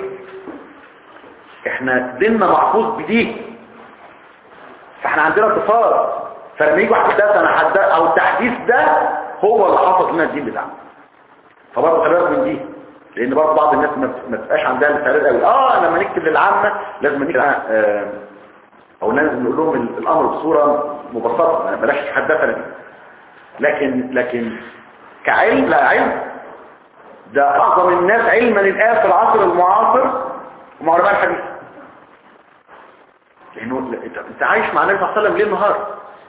B: احنا ديننا محفوظ بديه فاحنا عندنا اتصال فلما يجي واحد ده انا حد او التحديث ده هو اللي حافظ لنا الدين بتاعنا فبرضه خلي بالك من دي لان برضه بعض الناس ما ما تبقاش عندها الاستعداد قوي اه لما نكتب للعامه لازم نكتب آه او لازم نقول لهم ال- الامر بصوره مبسطه ما بلاش تحدثنا دي لكن لكن كعلم لا علم ده اعظم الناس علما الان في العصر المعاصر هم علماء الحديث لانه انت انت عايش مع النبي صلى الله عليه وسلم ليل نهار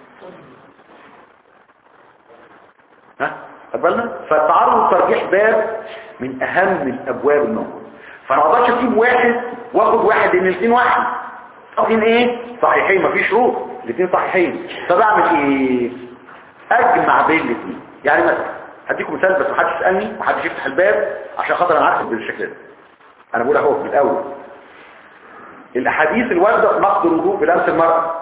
B: ها خد بالنا فالتعرض والترجيح باب من اهم الابواب الموجوده فانا ما اقدرش اسيب واحد واخد واحد لان الاثنين واحد الاثنين ايه صحيحين مفيش شروط الاثنين صحيحين طب اعمل ايه اجمع بين الاثنين يعني مثلا هديكم مثال بس محدش يسالني محدش يفتح الباب عشان خاطر انا عارف بالشكل ده انا بقول اهو من الاول الاحاديث الوارده في نقد الوضوء بلمس المرأة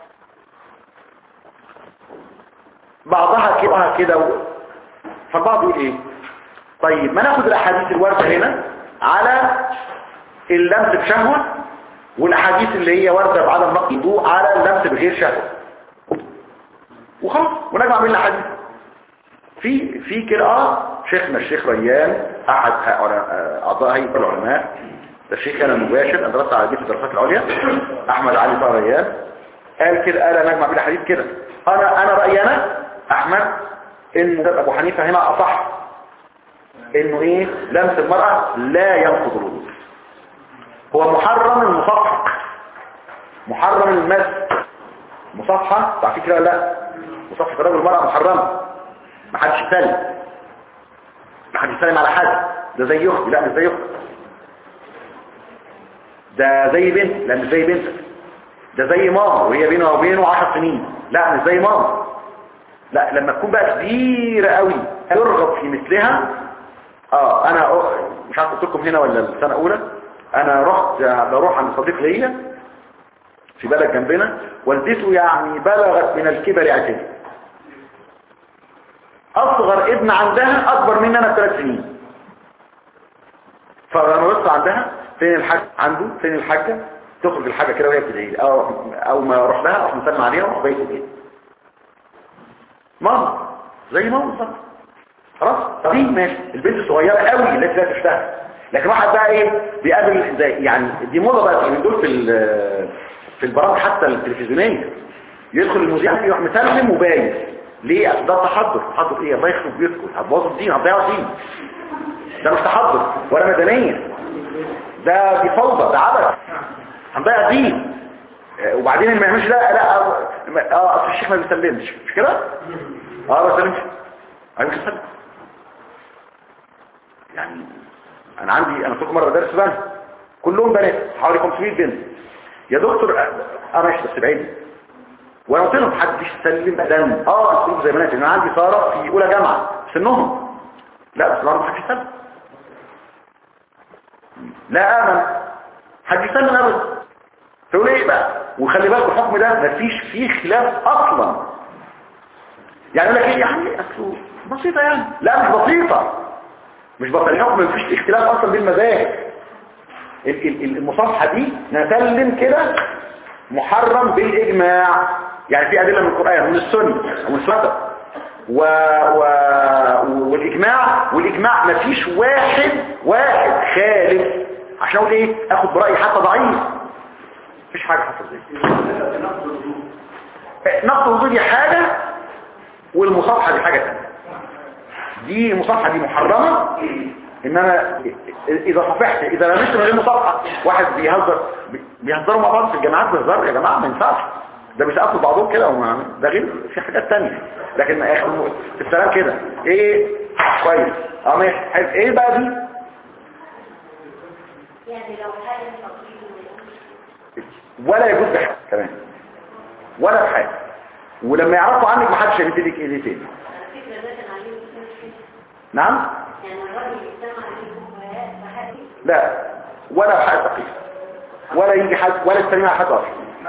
B: بعضها كده بعضها كده و... فالبعض يقول ايه طيب ما ناخد الاحاديث الوارده هنا على اللمس بشهوة والاحاديث اللي هي وارده بعدم نقد الوضوء على اللمس بغير شهوة وخلاص ونجمع بين الاحاديث في في كده اه شيخنا الشيخ ريان احد هؤلاء- اعضاء هيئه العلماء ده الشيخ كان مباشر انا درست على بيت الدراسات العليا احمد علي طه ريان قال كده قال انا اجمع بين الاحاديث كده انا انا رايي انا احمد ان ابو حنيفه هنا اصح انه ايه لمس المراه لا ينقض الوضوء هو محرم المصافحه محرم المس مصافحه تعرفي كده ولا لا مصافحه الرجل والمراه محرمه ما حدش يسلم ما حدش يسلم على حد ده زي اختي لا مش زي اختي ده زي بنت لا مش زي بنتك ده زي ماما وهي بينه وبينه 10 سنين لا مش زي ماما لا لما تكون بقى كبيرة قوي ترغب في مثلها اه انا أ- مش عارف قلت لكم هنا ولا السنة اولى انا رحت بروح عند صديق ليا في بلد جنبنا والدته يعني بلغت من الكبر عتيه اصغر ابن عندها اكبر مني انا بثلاث سنين فلما بص عندها فين الحاج عنده فين الحاجه تخرج الحاجه كده وهي بتدعي لي او او ما اروح لها اروح مسلم عليها واروح بايته كده ماما زي ماما بالظبط خلاص دي ماشي البنت الصغيره قوي التي لا تشتغل لكن واحد بقى ايه بيقابل زي يعني دي موضه بقى من دول في ال- في البرامج حتى التلفزيونيه يدخل المذيع يروح مسلم وبايت ليه اصل ده تحضر تحضر ايه الله يخرب بيتكم هتبوظوا الدين هتضيعوا الدين ده مش تحضر ولا مدنيه ده دي فوضى ده عبث هنضيع الدين آه، وبعدين اللي ما يعملش ده لا اه آه، اصل الشيخ ما بيسلمش مش كده اه ما بيسلمش ايوه مش بيسلم يعني انا عندي انا كنت مره بدرس بنات كلهم بنات حوالي 500 بنت يا دكتور اه آه، ماشي بس بعيد وانا قلت لهم محدش يسلم ابدا اه اسلوب زي بنات انا عندي ساره في اولى جامعه سنهم لا بس برضه محدش يسلم لا امن حد يسلم ابدا تقول ايه بقى وخلي بالك الحكم ده مفيش فيه خلاف اصلا يعني يقول لك ايه يعني اصله بسيطه يعني لا مش بسيطه مش بسيطه الحكم مفيش اختلاف اصلا بين المذاهب ال- ال- ال- المصافحه دي نسلم كده محرم بالاجماع يعني في ادله من القران ومن السنه ومن السنه و... و... والاجماع والاجماع مفيش واحد واحد خالف عشان اقول ايه اخد برايي حتى ضعيف مفيش حاجه حصل زي نقد الوضوء دي حاجه والمصافحه دي حاجه ثانيه دي المصافحه دي محرمه ان انا اذا صفحت اذا لمست من غير مصافحه واحد بيهزر بيهزروا مع بعض في الجامعات بهزار يا جماعه ما ينفعش ده بيسقفوا بعضهم كده وما ده غير في حاجات تانية لكن يا اخي في السلام كده ايه كويس اه ماشي حلو. ايه بقى دي
C: يعني لو حاجة تقريبا
B: ولا يجوز بحاجه كمان ولا بحاجه ولما يعرفوا عنك ما حدش هيمد لك ايديه تاني
C: على فكرة ده كان عليه مثال
B: نعم
C: يعني الراجل يجتمع عليه بحاجة
B: لا ولا بحاجه دقيقه ولا يجي حد ولا يستمع حد اصلا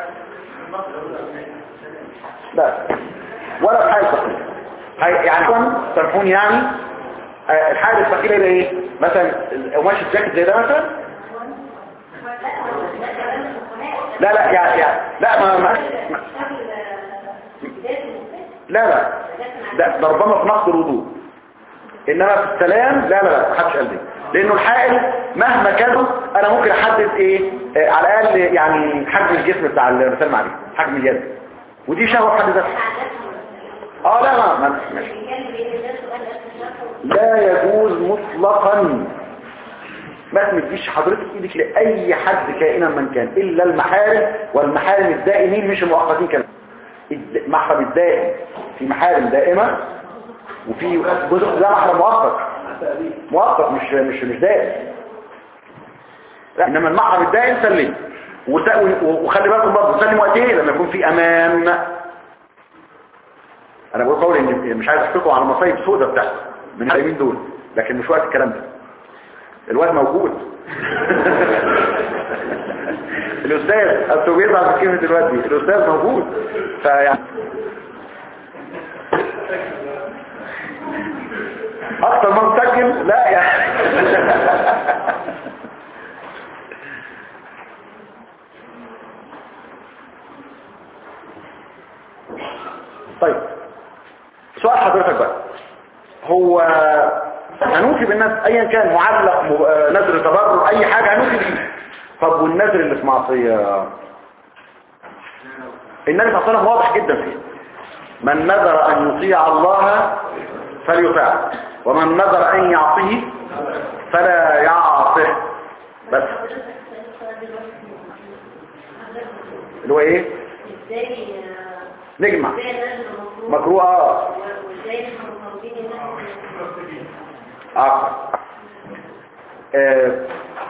B: لا ولا بحاجه دقيقه هي- يعني كون سامحوني يعني آه، الحاجه الثقيله ده ايه مثلا قماش الجاكيت زي ده مثلا لا لا يعني, يعني لا ما, ما, ما لا لا ده ده ربما في نقض الوضوء انما في السلام لا لا لا محدش قال دي لانه الحائل مهما كانوا انا ممكن احدد ايه آه على الاقل يعني حجم الجسم بتاع اللي بسلم عليه حجم اليد ودي شهوه في حد ذاتها اه لا ما ما- ماشي لا يجوز مطلقا ما تمديش حضرتك ايدك لاي حد كائنا من كان الا المحارم والمحارم الدائمين مش المؤقتين كمان الد- محرم الدائم في محارم دائمة وفي جزء ده محرم مؤقت مؤقت مش مش مش دائم لا انما المحرم الدائم سلم وت- وخلي بالكم برضه سلم وقت ايه لما يكون في امان انا بقول قولي ان مش عايز احكيكم على مصايب سودة بتاعته من اليمين دول لكن مش وقت الكلام ده الواد موجود الاستاذ انتوا بيطلع في كلمه الواد دي الاستاذ موجود فيعني اكتر ما مسجل لا يعني طيب سؤال حضرتك بقى هو هنوفي بالناس ايا كان معلق م- آه، نذر تبرر اي حاجة هنوفي بيه طب والنذر اللي في معصية النبي صلى الله عليه وسلم واضح جدا فيه من نذر ان يطيع الله فليطاع ومن نذر ان يعصيه فلا يعصه بس اللي هو ايه
C: ازاي
B: نجمع
C: ازاي الناس المفروض
B: مكروه اه
C: وازاي احنا مطالبين الناس
B: آخر آه،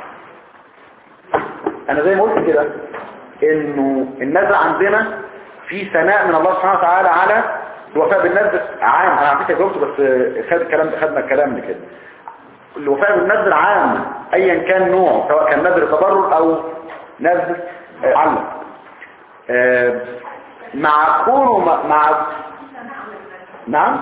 B: انا زي ما قلت كده انه النذر عندنا في ثناء من الله سبحانه وتعالى على الوفاء بالنذر عام انا على فكره جاوبته بس خد الكلام خدنا الكلام ده كده الوفاء بالنذر عام ايا كان نوعه سواء كان نذر تبرر او نذر آه، علق آه، مع كونه مع- مع نعم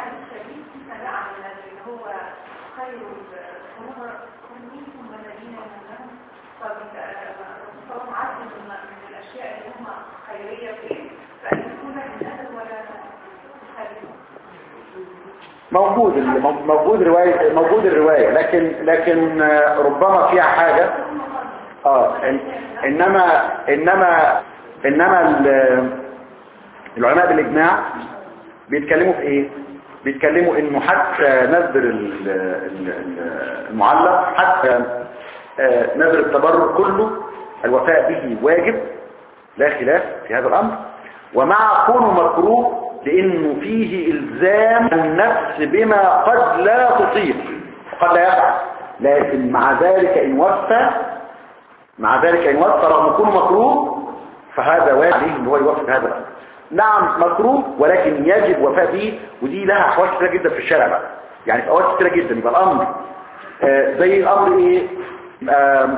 B: موجود ال- موجود رواية موجود الرواية لكن لكن آه، ربما فيها حاجة اه إن- انما انما انما ال- العلماء بالاجماع بيتكلموا في ايه بيتكلموا انه حتى نذر ال- ال- ال- المعلق حتى آه، نذر التبرع كله الوفاء به واجب لا خلاف في هذا الامر ومع كونه مكروه لانه فيه الزام النفس بما قد لا تطيق قد لا يفعل لكن مع ذلك ان وفى مع ذلك ان وفى رغم كونه مكروه فهذا واجب عليه ان هو يوفي هذا الامر نعم مكروه ولكن يجب وفاء به ودي لها احوال كثيره جدا في الشارع بقى يعني في اوقات كثيره جدا يبقى الامر آه، زي الامر ايه آم،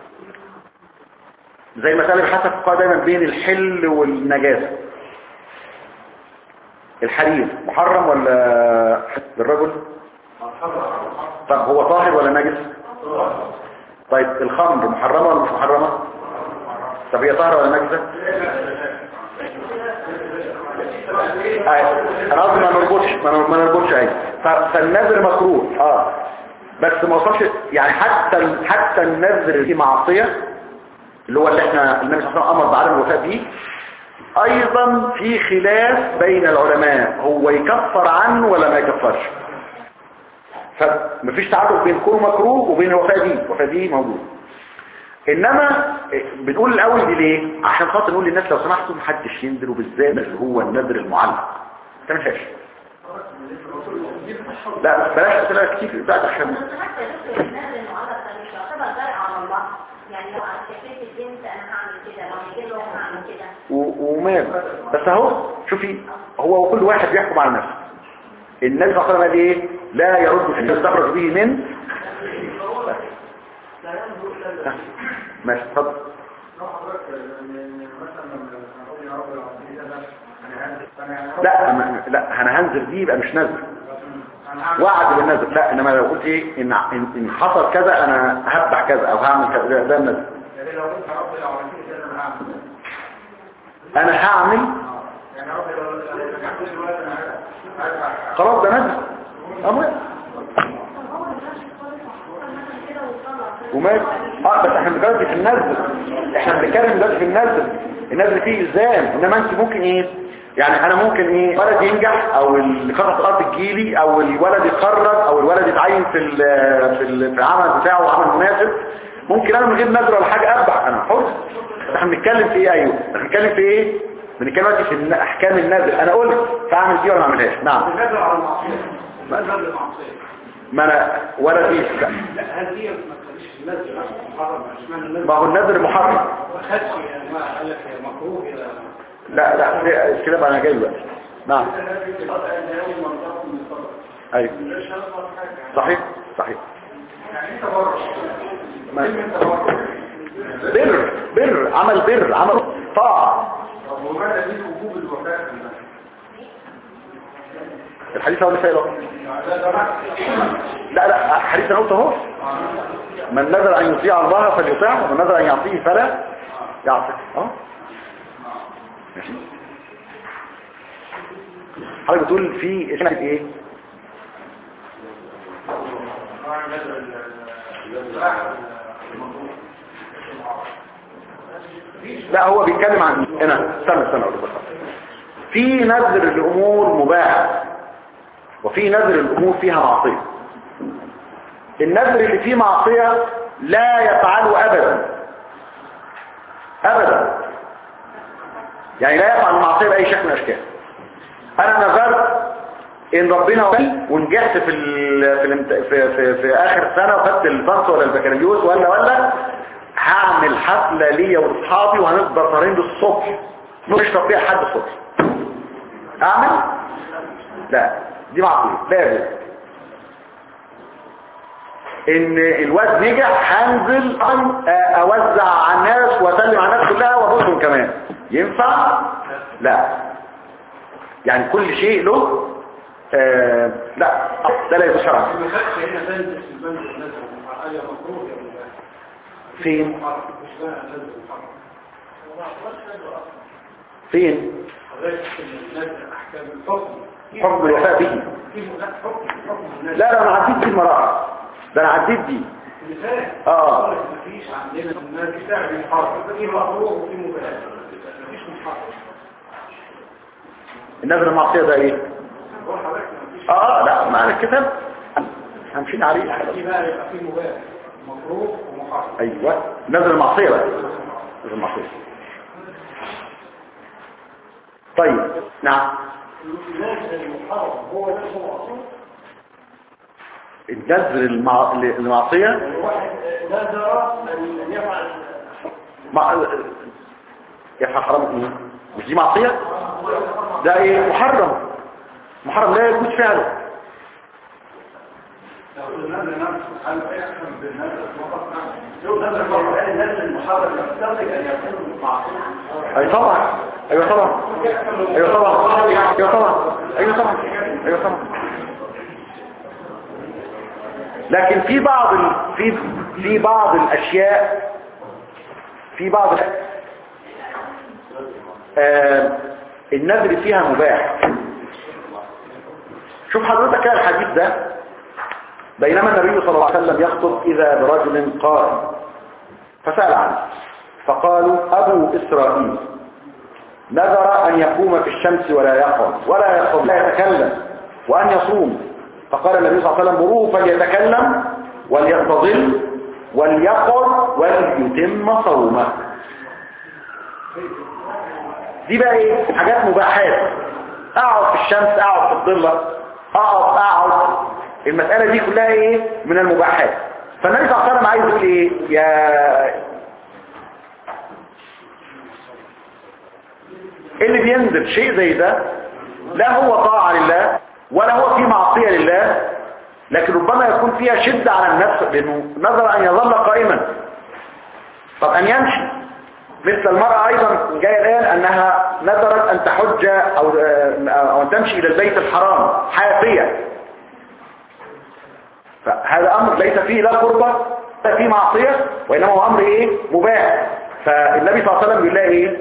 B: زي المسألة بحثت فقها دايما بين الحل والنجاسة الحرير محرم ولا للرجل طب هو طاهر ولا نجس طيب الخمر محرمة ولا مش محرمة طب هي طاهرة ولا نجسة أيوة. انا قصدي ما نربطش ما نر- ما نربطش اي فالنذر مكروه اه بس ما وصلش يعني حتى ال- حتى النذر في معصية اللي هو اللي احنا النبي صلى الله عليه وسلم امر بعدم الوفاء به ايضا في خلاف بين العلماء هو يكفر عنه ولا ما يكفرش فمفيش تعارض بين كونه مكروه وبين الوفاء به الوفاء به موجود انما بنقول الاول دي ليه عشان خاطر نقول للناس لو سمحتوا محدش ينزل وبالذات اللي هو النذر المعلق ما تعملهاش لا بلاش اسئله كتير بقى عشان
C: حتى ذكر النهر المعلق ده مش يعتبر ضرع على الله يعني لو شفت البنت انا هعمل كده لو هيجي له انا هعمل كده
B: و- ومال بس اهو شوفي هو وكل واحد بيحكم على نفسه النبي صلى الله عليه وسلم قال ايه لا يرد في يستخرج به من ها، ماشي اتفضل لا ما- لا انا هنزل دي يبقى مش نزل وعد بالنزل لا انما لو قلت ايه ان ان إن حصل كذا انا هذبح كذا او هعمل كذا ده- ده النزل
D: يعني لو قلت ربي لو عملت كده انا هعمل
B: انا هعمل
D: يعني ربي لو لو رجعت دلوقتي انا هدفع
B: خلاص ده نزل امر ومال اه بس احنا بنتكلم في النزل احنا بنتكلم دلوقتي في النزل النزل فيه الزام انما انت ممكن ايه يعني انا ممكن ايه ولد ينجح او القطعه الارض تجيلي او الولد يتخرج او الولد يتعين في ال في ال في العمل بتاعه عمل مناسب ممكن انا من غير نذر ولا حاجه اذبح انا حر بس احنا بنتكلم في ايه ايوه احنا بنتكلم في ايه بنتكلم دلوقتي في الن- احكام النذر انا قلت فاعمل دي ولا ما اعملهاش نعم
D: النذر على المعصيه النذر للمعصيه
B: ما انا ولا ايه لا.
F: لا هل دي ما تخليش النذر محرم اشمعنى النذر
B: ما هو النذر محرم
F: ما خدش يعني ما قال لك مكروه الى
B: لا لا في- كده بقى انا جاي دلوقتي نعم ايوه صحيح صحيح
D: يعني انت بره
B: ما-
D: انت بره
B: بر بر عمل بر عمل طاعة
D: طب وماذا ليه وجوب الوفاء في النذر؟
B: الحديث هو اللي سائله
D: ده ده بقى.
B: لا لا حديث انا قلت اهو من نذر ان يطيع الله فليطيعه ومن نذر ان يعصيه فلا يعصيه اه ماشي حضرتك بتقول في اسمها ايه لا هو بيتكلم عن هنا استنى استنى اقول لك في نذر الامور مباح وفي نذر الامور فيها معصيه النذر اللي فيه معصيه لا يفعله ابدا ابدا يعني لا يفعل المعصيه باي شكل من الاشكال انا نذرت ان ربنا وفقني ونجحت في ال... في, الامت... في في في اخر سنه وخدت الفرص ولا البكالوريوس ولا ولا هعمل حفله ليا واصحابي وهنفضل سهرين للصبح نشرب فيها لحد الصبح اعمل لا دي معصيه لا يجوز ان الواد نجح هنزل اوزع على الناس واسلم على الناس كلها وابوسهم كمان ينفع لا يعني كل شيء له آه لا ده لا يبقى شرعا
F: ما خدش هنا بند في البند النزل والمحرم ايوه مكروه يا ابن
B: فين
F: محرم مش بقى نزل محرم
B: فين
F: حضرتك النزل احكام الحكم
B: حكم الوفاء به
F: في لا حكم حكم النزل
B: لا لا انا عديت دي المراحل ده انا عديت دي
F: مثال
B: اه
F: مفيش عندنا الناس بتعمل محرم في مكروه وفي مباح مفيش محرم
B: النذر المعصية ده ايه
F: هو حضرتك مفيش
B: اه لا معنى الكتاب همشين عليه
F: في بقى يبقى في مباح مكروه ومحرم
B: ايوه نذر المعصية بقى نذر المعصية طيب نعم
F: النزل المحرم هو نفسه معصوم
B: النذر المع... المعصية
F: واحد نذر ان يفعل
B: مع... يفعل حرام ايه مش دي معصية ده ايه محرم محرم لا يجوز فعله
D: لو النزل نفسه هل يحكم بالنزل فقط نعم
F: لو نذر القرآن النزل المحرم يقتضي ان يكون معصوم
B: اي طبعا ايوه طبعا ايوه طبعا ايوه طبعا ايوه طبعا ايوه طبعا لكن في بعض ال... في في بعض الاشياء في بعض ال... آه النذر فيها مباح شوف حضرتك كده الحديث ده بينما النبي صلى الله عليه وسلم يخطب إذا برجل قائم فسأل عنه فقالوا أبو إسرائيل نذر أن يقوم في الشمس ولا يقعد ولا يقوم لا يتكلم وأن يصوم فقال النبي صلى الله عليه وسلم مروه فليتكلم وليستظل وليقعد وليتم صومه دي بقى ايه حاجات مباحات اقعد في الشمس اقعد في الظلة اقعد اقعد المسألة دي كلها ايه من المباحات فالنبي صلى الله عليه وسلم عايز يقول ايه يا اللي بينزل شيء زي ده لا هو طاعة لله ولا هو في معصية لله لكن ربما يكون فيها شدة على النفس لأنه نظر أن يظل قائما طب أن يمشي مثل المرأة أيضا جاء الآن أنها نذرت أن تحج أو, أو أن تمشي إلى البيت الحرام حافية فهذا أمر ليس فيه لا قربة ولا فيه معصية وإنما هو أمر إيه مباح فالنبي صلى الله عليه وسلم بيقول لها إيه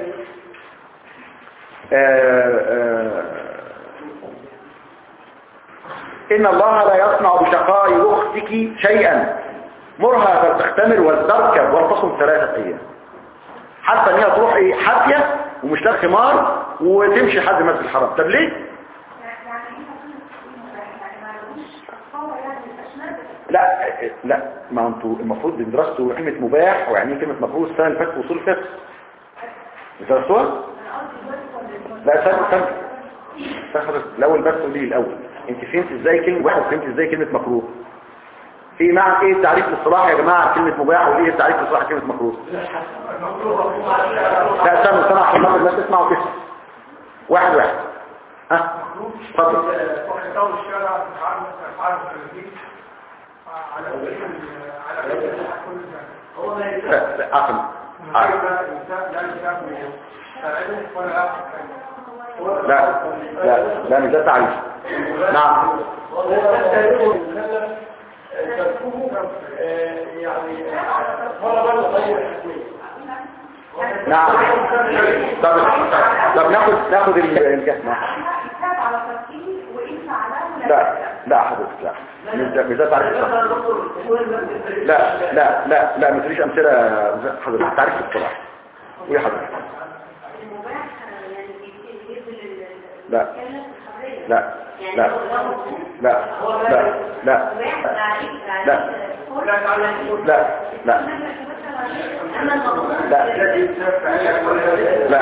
B: آه آه إن الله لا يصنع بشقاء أختك شيئا مرها فلتختمر ولتركب ولتصم ثلاثة أيام حتى ان هي تروح ايه حافية ومش لها خمار وتمشي لحد مسجد الحرام طب ليه
C: يعني ايه يعني ما لهوش قوة يعني الأشمال
B: لا لا ما انتوا المفروض درستوا كلمة مباح ويعني ايه كلمة مفروض السنة اللي فاتت وصول الفقه درستوها
C: أنا قصدي دلوقتي
B: لا استنى استنى استنى حضرتك الاول بس قولي لي الاول انت فهمت ازاي كلمة مباح وفهمت ازاي كلمة مكروه في معنى ايه التعريف الاصطلاح يا جماعة كلمة مباح وايه التعريف الاصطلاح كلمة مكروه لا استنى استنى عشان خاطر الناس تسمع وتفهم واحد واحد ها اتفضل
D: وحكاوي الشارع عن عن الدين على على كل
F: هو ما يلزم
B: لا لا عفوا عفوا.
D: الانسان لا يسمي ساعده ولا يعرف
B: لا لا لا مش ده تعريف نعم
F: هو تستهدفه المكلف تركه يعني طلبا غير حسنين
B: نعم طب طب ناخد ناخد ال- الجهة نعم.
C: كتاب على تركيه وإن فعله
B: لا لا حضرتك لا مش ده مش ده تعريف الصلاح. لا لا لا لا ما تديش امثله حضرتك تعريف الصلاح قولي حضرتك
C: المباح يعني يدل
B: لا لا لا لا لا لا لا لا لا
C: أما المضمون
B: لا لا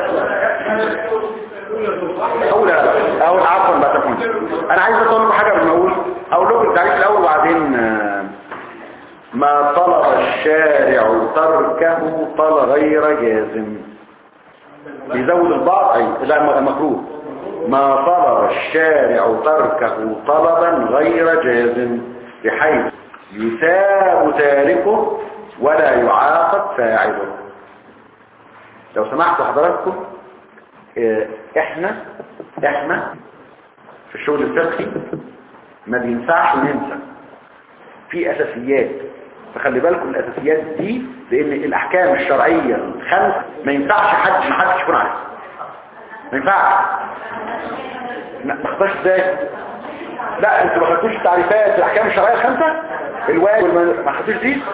B: اقول لا اقول عفوا لا تكون انا عايز اقول لكم حاجه قبل ما اقول اقول لكم التعريف الاول وبعدين آه، ما طلب الشارع تركه طل غير جازم بيزود البعض اي لا مكروه ما طلب الشارع تركه طلبا غير جازم بحيث يثاب تاركه ولا يعاقب فاعله لو سمحتوا حضراتكم اه، احنا احنا في الشغل الفقهي ما بينفعش ننسى في اساسيات فخلي بالكم من الاساسيات دي لان الاحكام الشرعيه الخمس ما ينفعش حد ما حدش يكون عارف ما ينفعش ما ما خدتش ازاي لا انتوا ما خدتوش التعريفات الاحكام الشرعيه الخمسه الواجب والم- ما خدتوش دي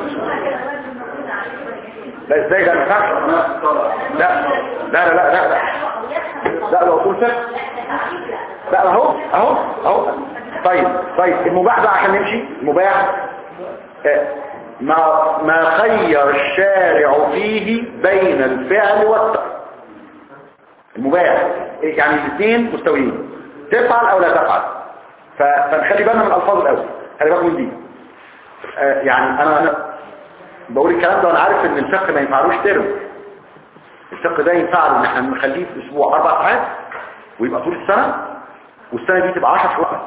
B: لا ازاي ده ما ينفعش لا لا لا لا لا لا لا ده اصول فقه لا اهو اهو اهو طيب طيب المباح ده عشان نمشي المباح آه، ما ما خير الشارع فيه بين الفعل والترك المباح يعني الاثنين مستويين تفعل او لا تفعل ف- فنخلي بالنا من الالفاظ الاول خلي بالك من دي آه، يعني انا انا بقول الكلام ده وانا عارف ان الفقه ما ينفعلوش ترم الفقه ده ينفع ان احنا نخليه في اسبوع اربع ساعات ويبقى طول السنه والسنه دي تبقى 10 شهور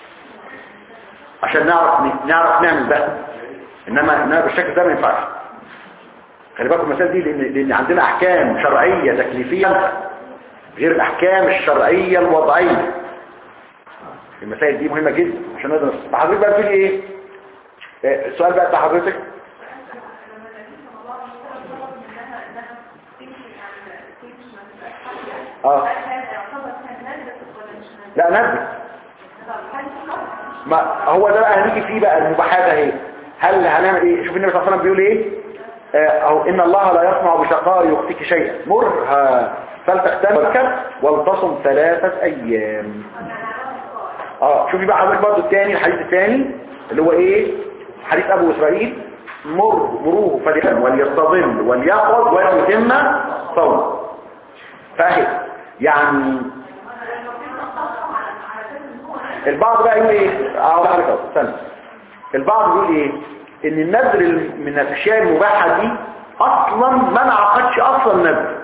B: عشان نعرف نعرف نعمل ده انما انما بالشكل ده ما ينفعش خلي بالكم المسائل دي لان لان عندنا احكام شرعيه تكليفيه غير الاحكام الشرعيه الوضعيه المسائل دي مهمه جدا عشان نقدر نفهم. حضرتك بقى بتقولي ايه آه، السؤال بقى بتاع حضرتك اه لا نبت ما هو ده بقى هنيجي فيه بقى المباحات اهي هل هنعمل ايه شوف النبي صلى الله عليه وسلم بيقول ايه آه، او ان الله لا يصنع بشقاء يخفيك شيئا مرها فلتختمك ولتصم ثلاثة ايام اه شوفي بقى حضرتك برضه الثاني الحديث الثاني اللي هو ايه حديث ابو اسرائيل مر مروه فليفهم وليستظل وليقعد وليتم صوم فاهم يعني البعض بقى يقول ايه اقول لك اهو استنى البعض يقول ايه ان النذر ال- من الاشياء المباحه دي اصلا ما انعقدش اصلا نذر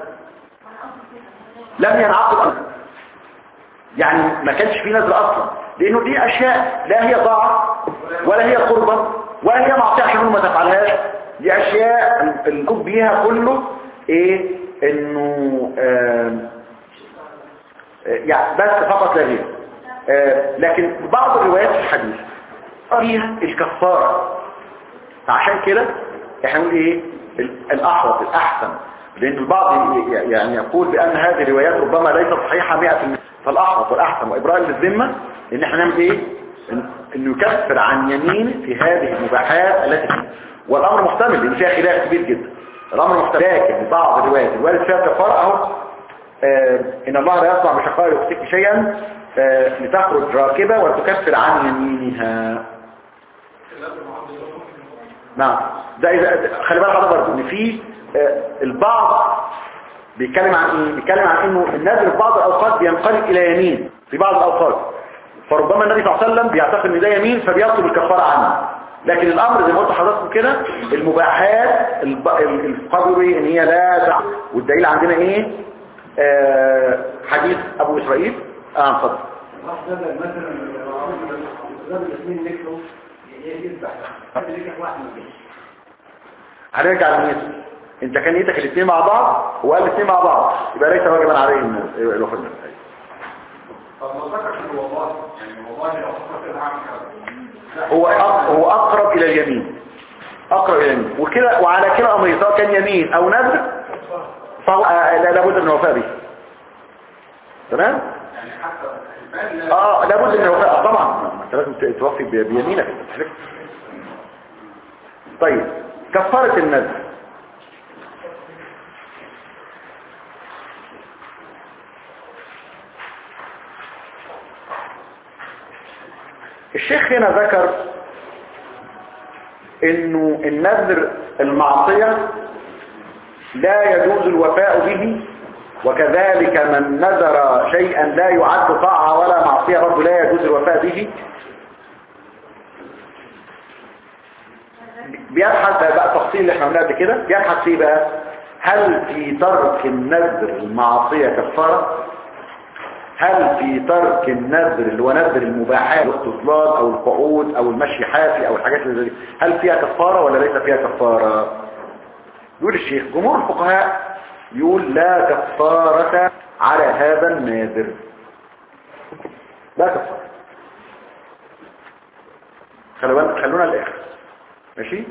B: لم ينعقد اصلا يعني ما كانش فيه نذر اصلا لانه دي اشياء لا هي طاعه ولا هي قربه ولا هي معصيه عشان ما تفعلهاش دي اشياء القرب بيها كله ايه انه آم، آه، يعني بس فقط لا غير آه، لكن بعض الروايات في الحديث فيها الكفارة فعشان كده احنا نقول ايه ال- الاحوط الاحسن لان البعض ي- ي- يعني يقول بان هذه الروايات ربما ليست صحيحة 100% فالاحوط والاحسن وابراء للذمة ان احنا نعمل ايه إن- انه يكفر عن يمين في هذه المباحات التي فيه والامر محتمل لان فيها خلاف كبير جدا الامر محتمل لكن بعض الروايات الوارد فيها كفارة اهو آه، إن الله لا يصنع بشقاء يخطيك شيئا آه، لتخرج راكبة وتكفر عن يمينها نعم ده إذا خلي بالك حضرتك برضه إن في آه، البعض بيتكلم عن إيه؟ بيتكلم عن إنه النذر في بعض الأوقات بينقلب إلى يمين في بعض الأوقات فربما النبي صلى الله عليه وسلم بيعتقد إن ده يمين فبيطلب الكفارة عنه لكن الأمر زي ما قلت لحضراتكم كده المباحات الب- ال- الفقهاء بيقولوا إيه؟ إن هي لا تع- والدليل عندنا إيه آه، حديث أبو إسرائيل آه اتفضل
F: مثلا مثلا الراجل الاثنين نكروا يذبح حد نكح واحد من الجيش
B: هنرجع للنسبة انت كان نيتك الاثنين مع بعض وقال الاثنين مع بعض يبقى ليس واجبا عليهم الوفاء
D: طب ما ذكرش والله يعني والله لو فكرت انا هعمل كذا
B: هو أق- هو اقرب الى اليمين اقرب الى اليمين وكده وعلى كلا امرين سواء كان يمين او نذر فهو آه، لا- لابد من الوفاء به تمام
D: يعني حتى الحلفان لا
B: اه لابد من الوفاء آه، طبعا ما انت لازم ت- توفي ب- بيمينك انت بتحلف طيب كفاره النذر الشيخ هنا ذكر انه النذر المعصية لا يجوز الوفاء به وكذلك من نذر شيئا لا يعد طاعة ولا معصية برضه لا يجوز الوفاء به بيبحث بقى التفصيل اللي احنا قلناه قبل كده بيبحث فيه بقى هل في ترك النذر المعصية كفارة هل في ترك النذر اللي هو نذر المباحات الاستطلال او القعود او المشي حافي او الحاجات اللي زي دي هل فيها كفارة ولا ليس فيها كفارة يقول الشيخ جمهور الفقهاء يقول لا كفارة على هذا الناذر لا كفارة خلونا خلونا الاخر ماشي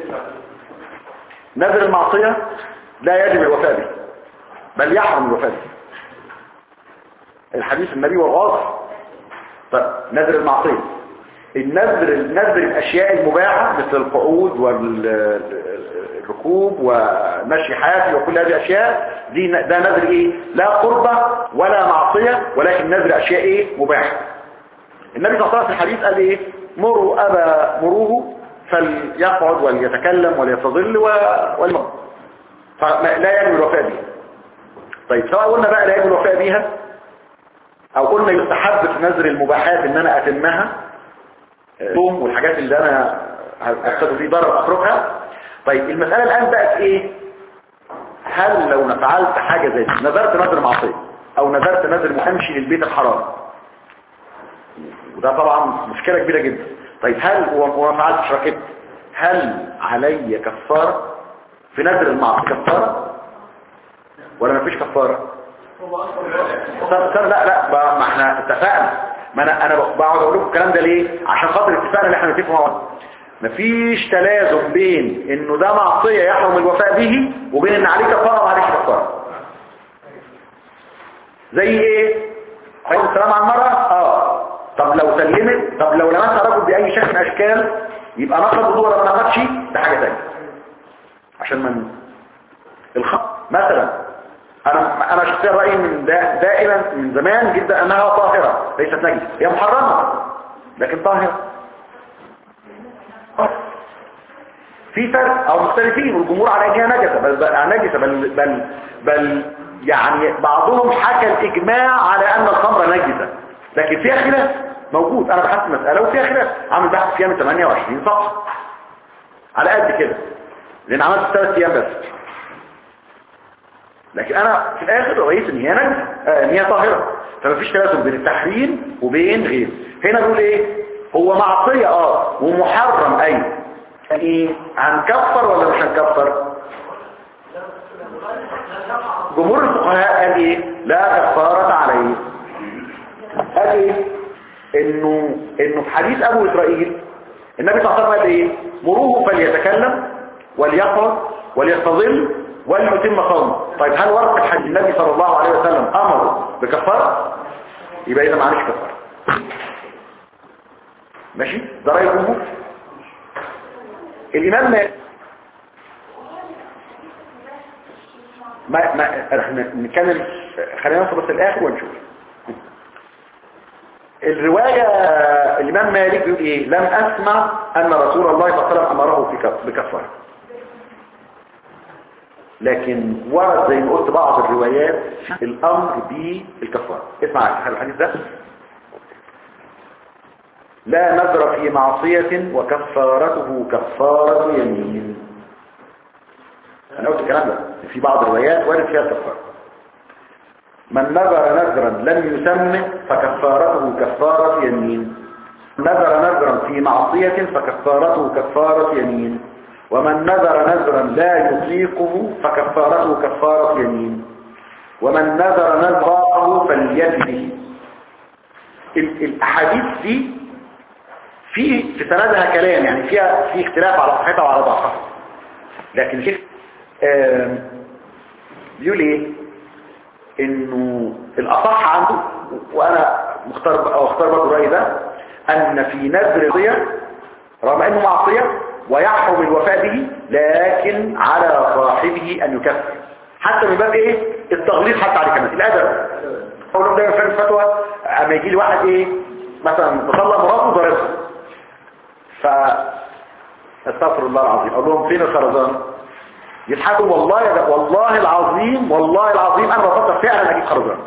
B: نذر المعصية لا يجب الوفاء به بل يحرم الوفاء به الحديث النبي والغاضب طيب نذر المعصية النذر نذر الاشياء المباحة مثل القعود والركوب ومشي حافي وكل هذه الاشياء دي ده نذر ايه لا قربة ولا معصية ولكن نذر اشياء ايه مباحة النبي صلى الله عليه وسلم في الحديث قال ايه مروا ابا مروه فليقعد وليتكلم وليستظل والمرء فلا يجب الوفاء بها طيب سواء قلنا بقى لا يجب الوفاء بها او قلنا يستحب في نذر المباحات ان انا اتمها الصوم والحاجات اللي انا اقصد في ضرر اتركها طيب المسألة الان بقت ايه هل لو فعلت حاجة زي دي نذرت نذر معصية او نذرت نذر امشي للبيت الحرام وده طبعا مشكلة كبيرة جدا طيب هل وما فعلتش ركبت هل علي كفارة في نذر المعصية كفارة ولا ما فيش كفارة طب طب لا لا ما احنا اتفقنا ما انا انا بقعد اقول لكم الكلام ده ليه عشان خاطر اتفقنا اللي احنا نتفق مع بعض مفيش تلازم بين انه ده معصية يحرم الوفاء به وبين ان عليك كفارة وما عليك كفارة زي ايه عايز السلام على المرأة اه طب لو سلمت طب لو لمسها رجل باي شكل من اشكال يبقى نقض وضوء ولا ما نقضش ده حاجة تانية عشان من الخط مثلا انا انا شخصيا رايي من دا دائما من زمان جدا انها طاهره ليست نجسه هي محرمه لكن طاهره في فرق او مختلفين والجمهور على انها نجسه بل بل نجسه بل بل بل يعني بعضهم حكى الاجماع على ان الخمر نجسه لكن فيها خلاف موجود انا بحثت مساله وفيها خلاف عامل بحث فيها من 28 صفحه على قد كده لان عملت ثلاث ايام بس لكن انا في الاخر رأيت ان هي نجسة آه ان هي طاهرة فما فيش تلازم بين التحريم وبين غيره هنا نقول ايه هو معصية اه ومحرم اي يعني ايه هنكفر ولا مش هنكفر جمهور الفقهاء قال ايه لا كفارة عليه قال ايه انه انه في حديث ابو اسرائيل النبي صلى الله عليه وسلم قال ايه مروه فليتكلم وليقعد وليستظل وليتم صومه طيب هل ورد الحديث النبي صلى الله عليه وسلم امر بكفاره يبقى اذا معلش كفاره ماشي ده راي الجمهور الامام مالك ما ما احنا نتكلم خلينا نوصل بس الاخر ونشوف الرواية الإمام مالك بيقول إيه لم أسمع أن رسول الله صلى الله عليه وسلم أمره بكفاره لكن ورد زي ما قلت بعض الروايات الامر بالكفاره اسمع الحديث ده لا نذر في معصية وكفارته كفارة يمين انا قلت الكلام ده في بعض الروايات وارد فيها الكفارة من نذر نذرا لم يسمه فكفارته كفارة يمين نذر نذرا في معصية فكفارته كفارة يمين ومن نذر نذرا لا يطيقه فكفارته كفارة يمين ومن نذر نذره فليت به الاحاديث دي في في سندها كلام يعني فيها في اختلاف على صحتها وعلى ضعفها لكن الشيخ بيقول ايه انه الاصح عنده وانا مختار او اختار برضه الراي ده ان في نذر ضيه رغم انه معصيه ويحرم الوفاء به لكن على صاحبه ان يكفر حتى من باب ايه التغليظ حتى عليه كمان الادب اقول لهم دايما فاهم فتوى اما يجي لي واحد ايه مثلا مطلع مراته ضربها ف استغفر الله العظيم اقول لهم فين الخرزان يضحكوا والله يا والله العظيم والله العظيم انا بفكر فعلا اجيب خرزان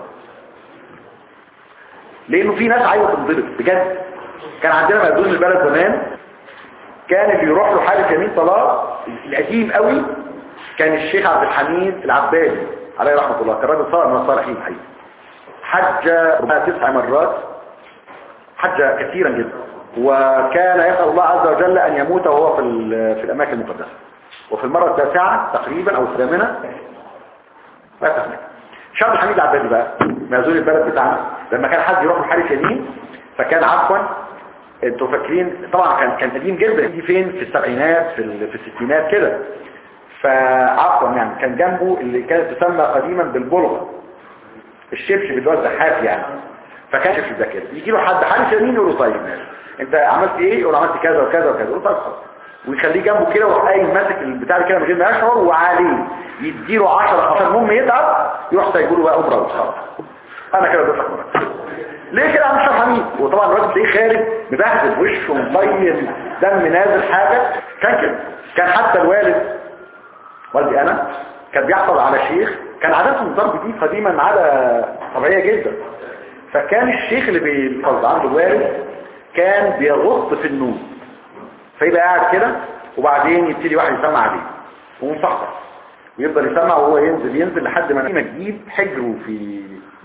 B: لانه في ناس عايزه تنضرب بجد كان عندنا مأذون البلد زمان كان اللي يروح له حالة يمين طلاق القديم قوي كان الشيخ عبد الحميد العبادي عليه رحمة الله كان راجل صالح من الصالحين الحقيقة حج تسع مرات حج كثيرا جدا وكان يسأل الله عز وجل أن يموت وهو في, في الأماكن المقدسة وفي المرة التاسعة تقريبا أو الثامنة ما تفهم شاب الحميد العبادي بقى مازول البلد بتاعنا لما كان حد يروح الحارس يمين فكان عفوا انتوا فاكرين طبعا كان كان قديم جدا دي فين في السبعينات في ال- في الستينات كده فعفوا يعني كان جنبه اللي كانت تسمى قديما بالبلغه الشبشب اللي هو الزحاف يعني فكان الشبشب ده كده يجي له حد حارس يمين يقول له طيب ماشي انت عملت ايه يقول عملت كذا وكذا وكذا يقول طيب خلاص ويخليه جنبه كده ويروح قايم ماسك البتاع ده كده من غير ما يشعر وعليه يديله 10 15 المهم يتعب يروح سايبه له بقى امره وخلاص انا كده اديتك مرتب ليه كده يا عم الشيخ حميد وطبعا الراجل تلاقيه خارج مبهدل وشه مبين دم نازل حاجه كان كده كان حتى الوالد والدي انا كان بيحصل على شيخ كان عادته الضرب دي قديما عادة طبيعية جدا فكان الشيخ اللي بيحفظ عنده الوالد كان بيغط في النوم فيبقى قاعد كده وبعدين يبتدي واحد يسمع عليه ومصحصح ويفضل يسمع وهو ينزل ينزل لحد ما ما تجيب حجره في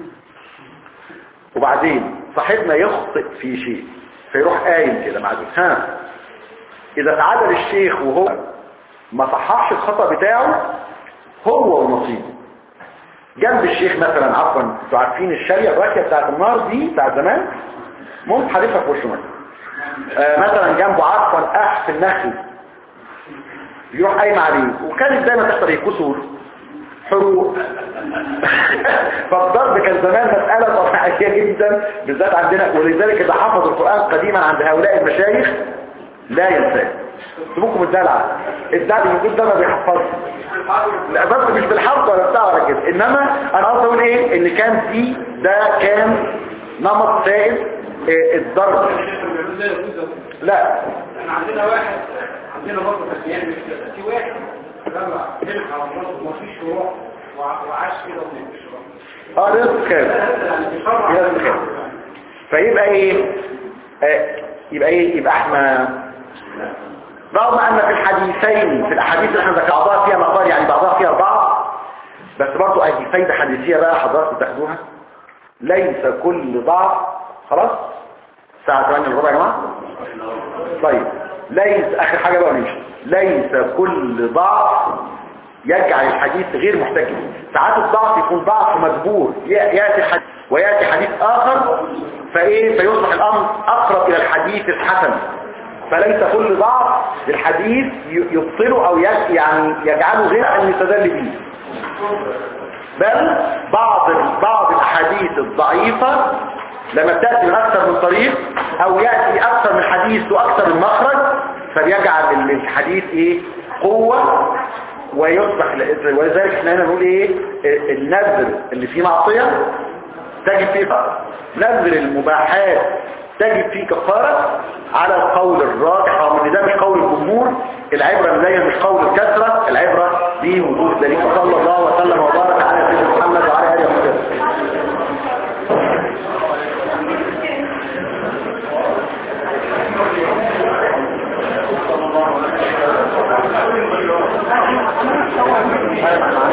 B: وبعدين صاحبنا يخطئ في شيء فيروح قايم كده معدول ها اذا تعادل الشيخ وهو ما صححش الخطأ بتاعه هو ونصيبه جنب الشيخ مثلا عفوا انتوا عارفين الشارية الراكية بتاعت النار دي بتاعت زمان ممكن حادثها في وشه مثلا آه مثلا جنبه عفوا اح في النخل يروح قايم عليه وكانت دايما تحصل ايه كسور حروق فالضرب كان زمان مسألة طبيعية جدا بالذات عندنا ولذلك إذا حفظ القرآن قديما عند هؤلاء المشايخ لا ينساه سيبوكم الدلع الدلع اللي موجود ده ما بيحفظش لا بس مش بالحفظ ولا بتاع ولا كده انما انا قصدي اقول ايه ان كان في ده كان نمط سائد إيه الضرب لا
F: احنا عندنا واحد عندنا برضه كان بيعمل كده في واحد لما يلحق على مراته ومفيش روح وع- وعاش كده ومفيش روح
B: اه رزق خير
F: يعني بيشرع
B: رزق خير فيبقى ايه آه يبقى ايه يبقى احنا رغم ان في الحديثين في الاحاديث اللي احنا ذكرنا بعضها فيها مقال يعني بعضها فيها بعض بس برضو اي فايدة حديثية بقى حضراتكم تاخدوها ليس كل ضعف خلاص الساعة 8 الربع يا جماعة طيب ليس اخر حاجة بقى نمشي ليس كل ضعف يجعل الحديث غير محتاج ساعات الضعف يكون ضعف مجبور ي- يأتي حديث ويأتي حديث آخر فإيه فيصبح الأمر أقرب إلى الحديث الحسن فليس كل ضعف للحديث ي- يبطله أو يج- يعني يجعله غير أن يستدل به بل بعض بعض الأحاديث الضعيفة لما تأتي من أكثر من طريق أو يأتي أكثر من حديث وأكثر من مخرج فبيجعل الحديث إيه قوة ويصبح ولذلك احنا هنا نقول ايه النذر اللي فيه معصية تجد فيه كفارة نذر المباحات تجد فيه كفارة على القول الراجح رغم ان ده مش قول الجمهور العبرة زي مش قول الكثرة العبرة بوجود الدليل صلى الله وسلم وبارك على سيدنا محمد وعلى اله وصحبه Thank you.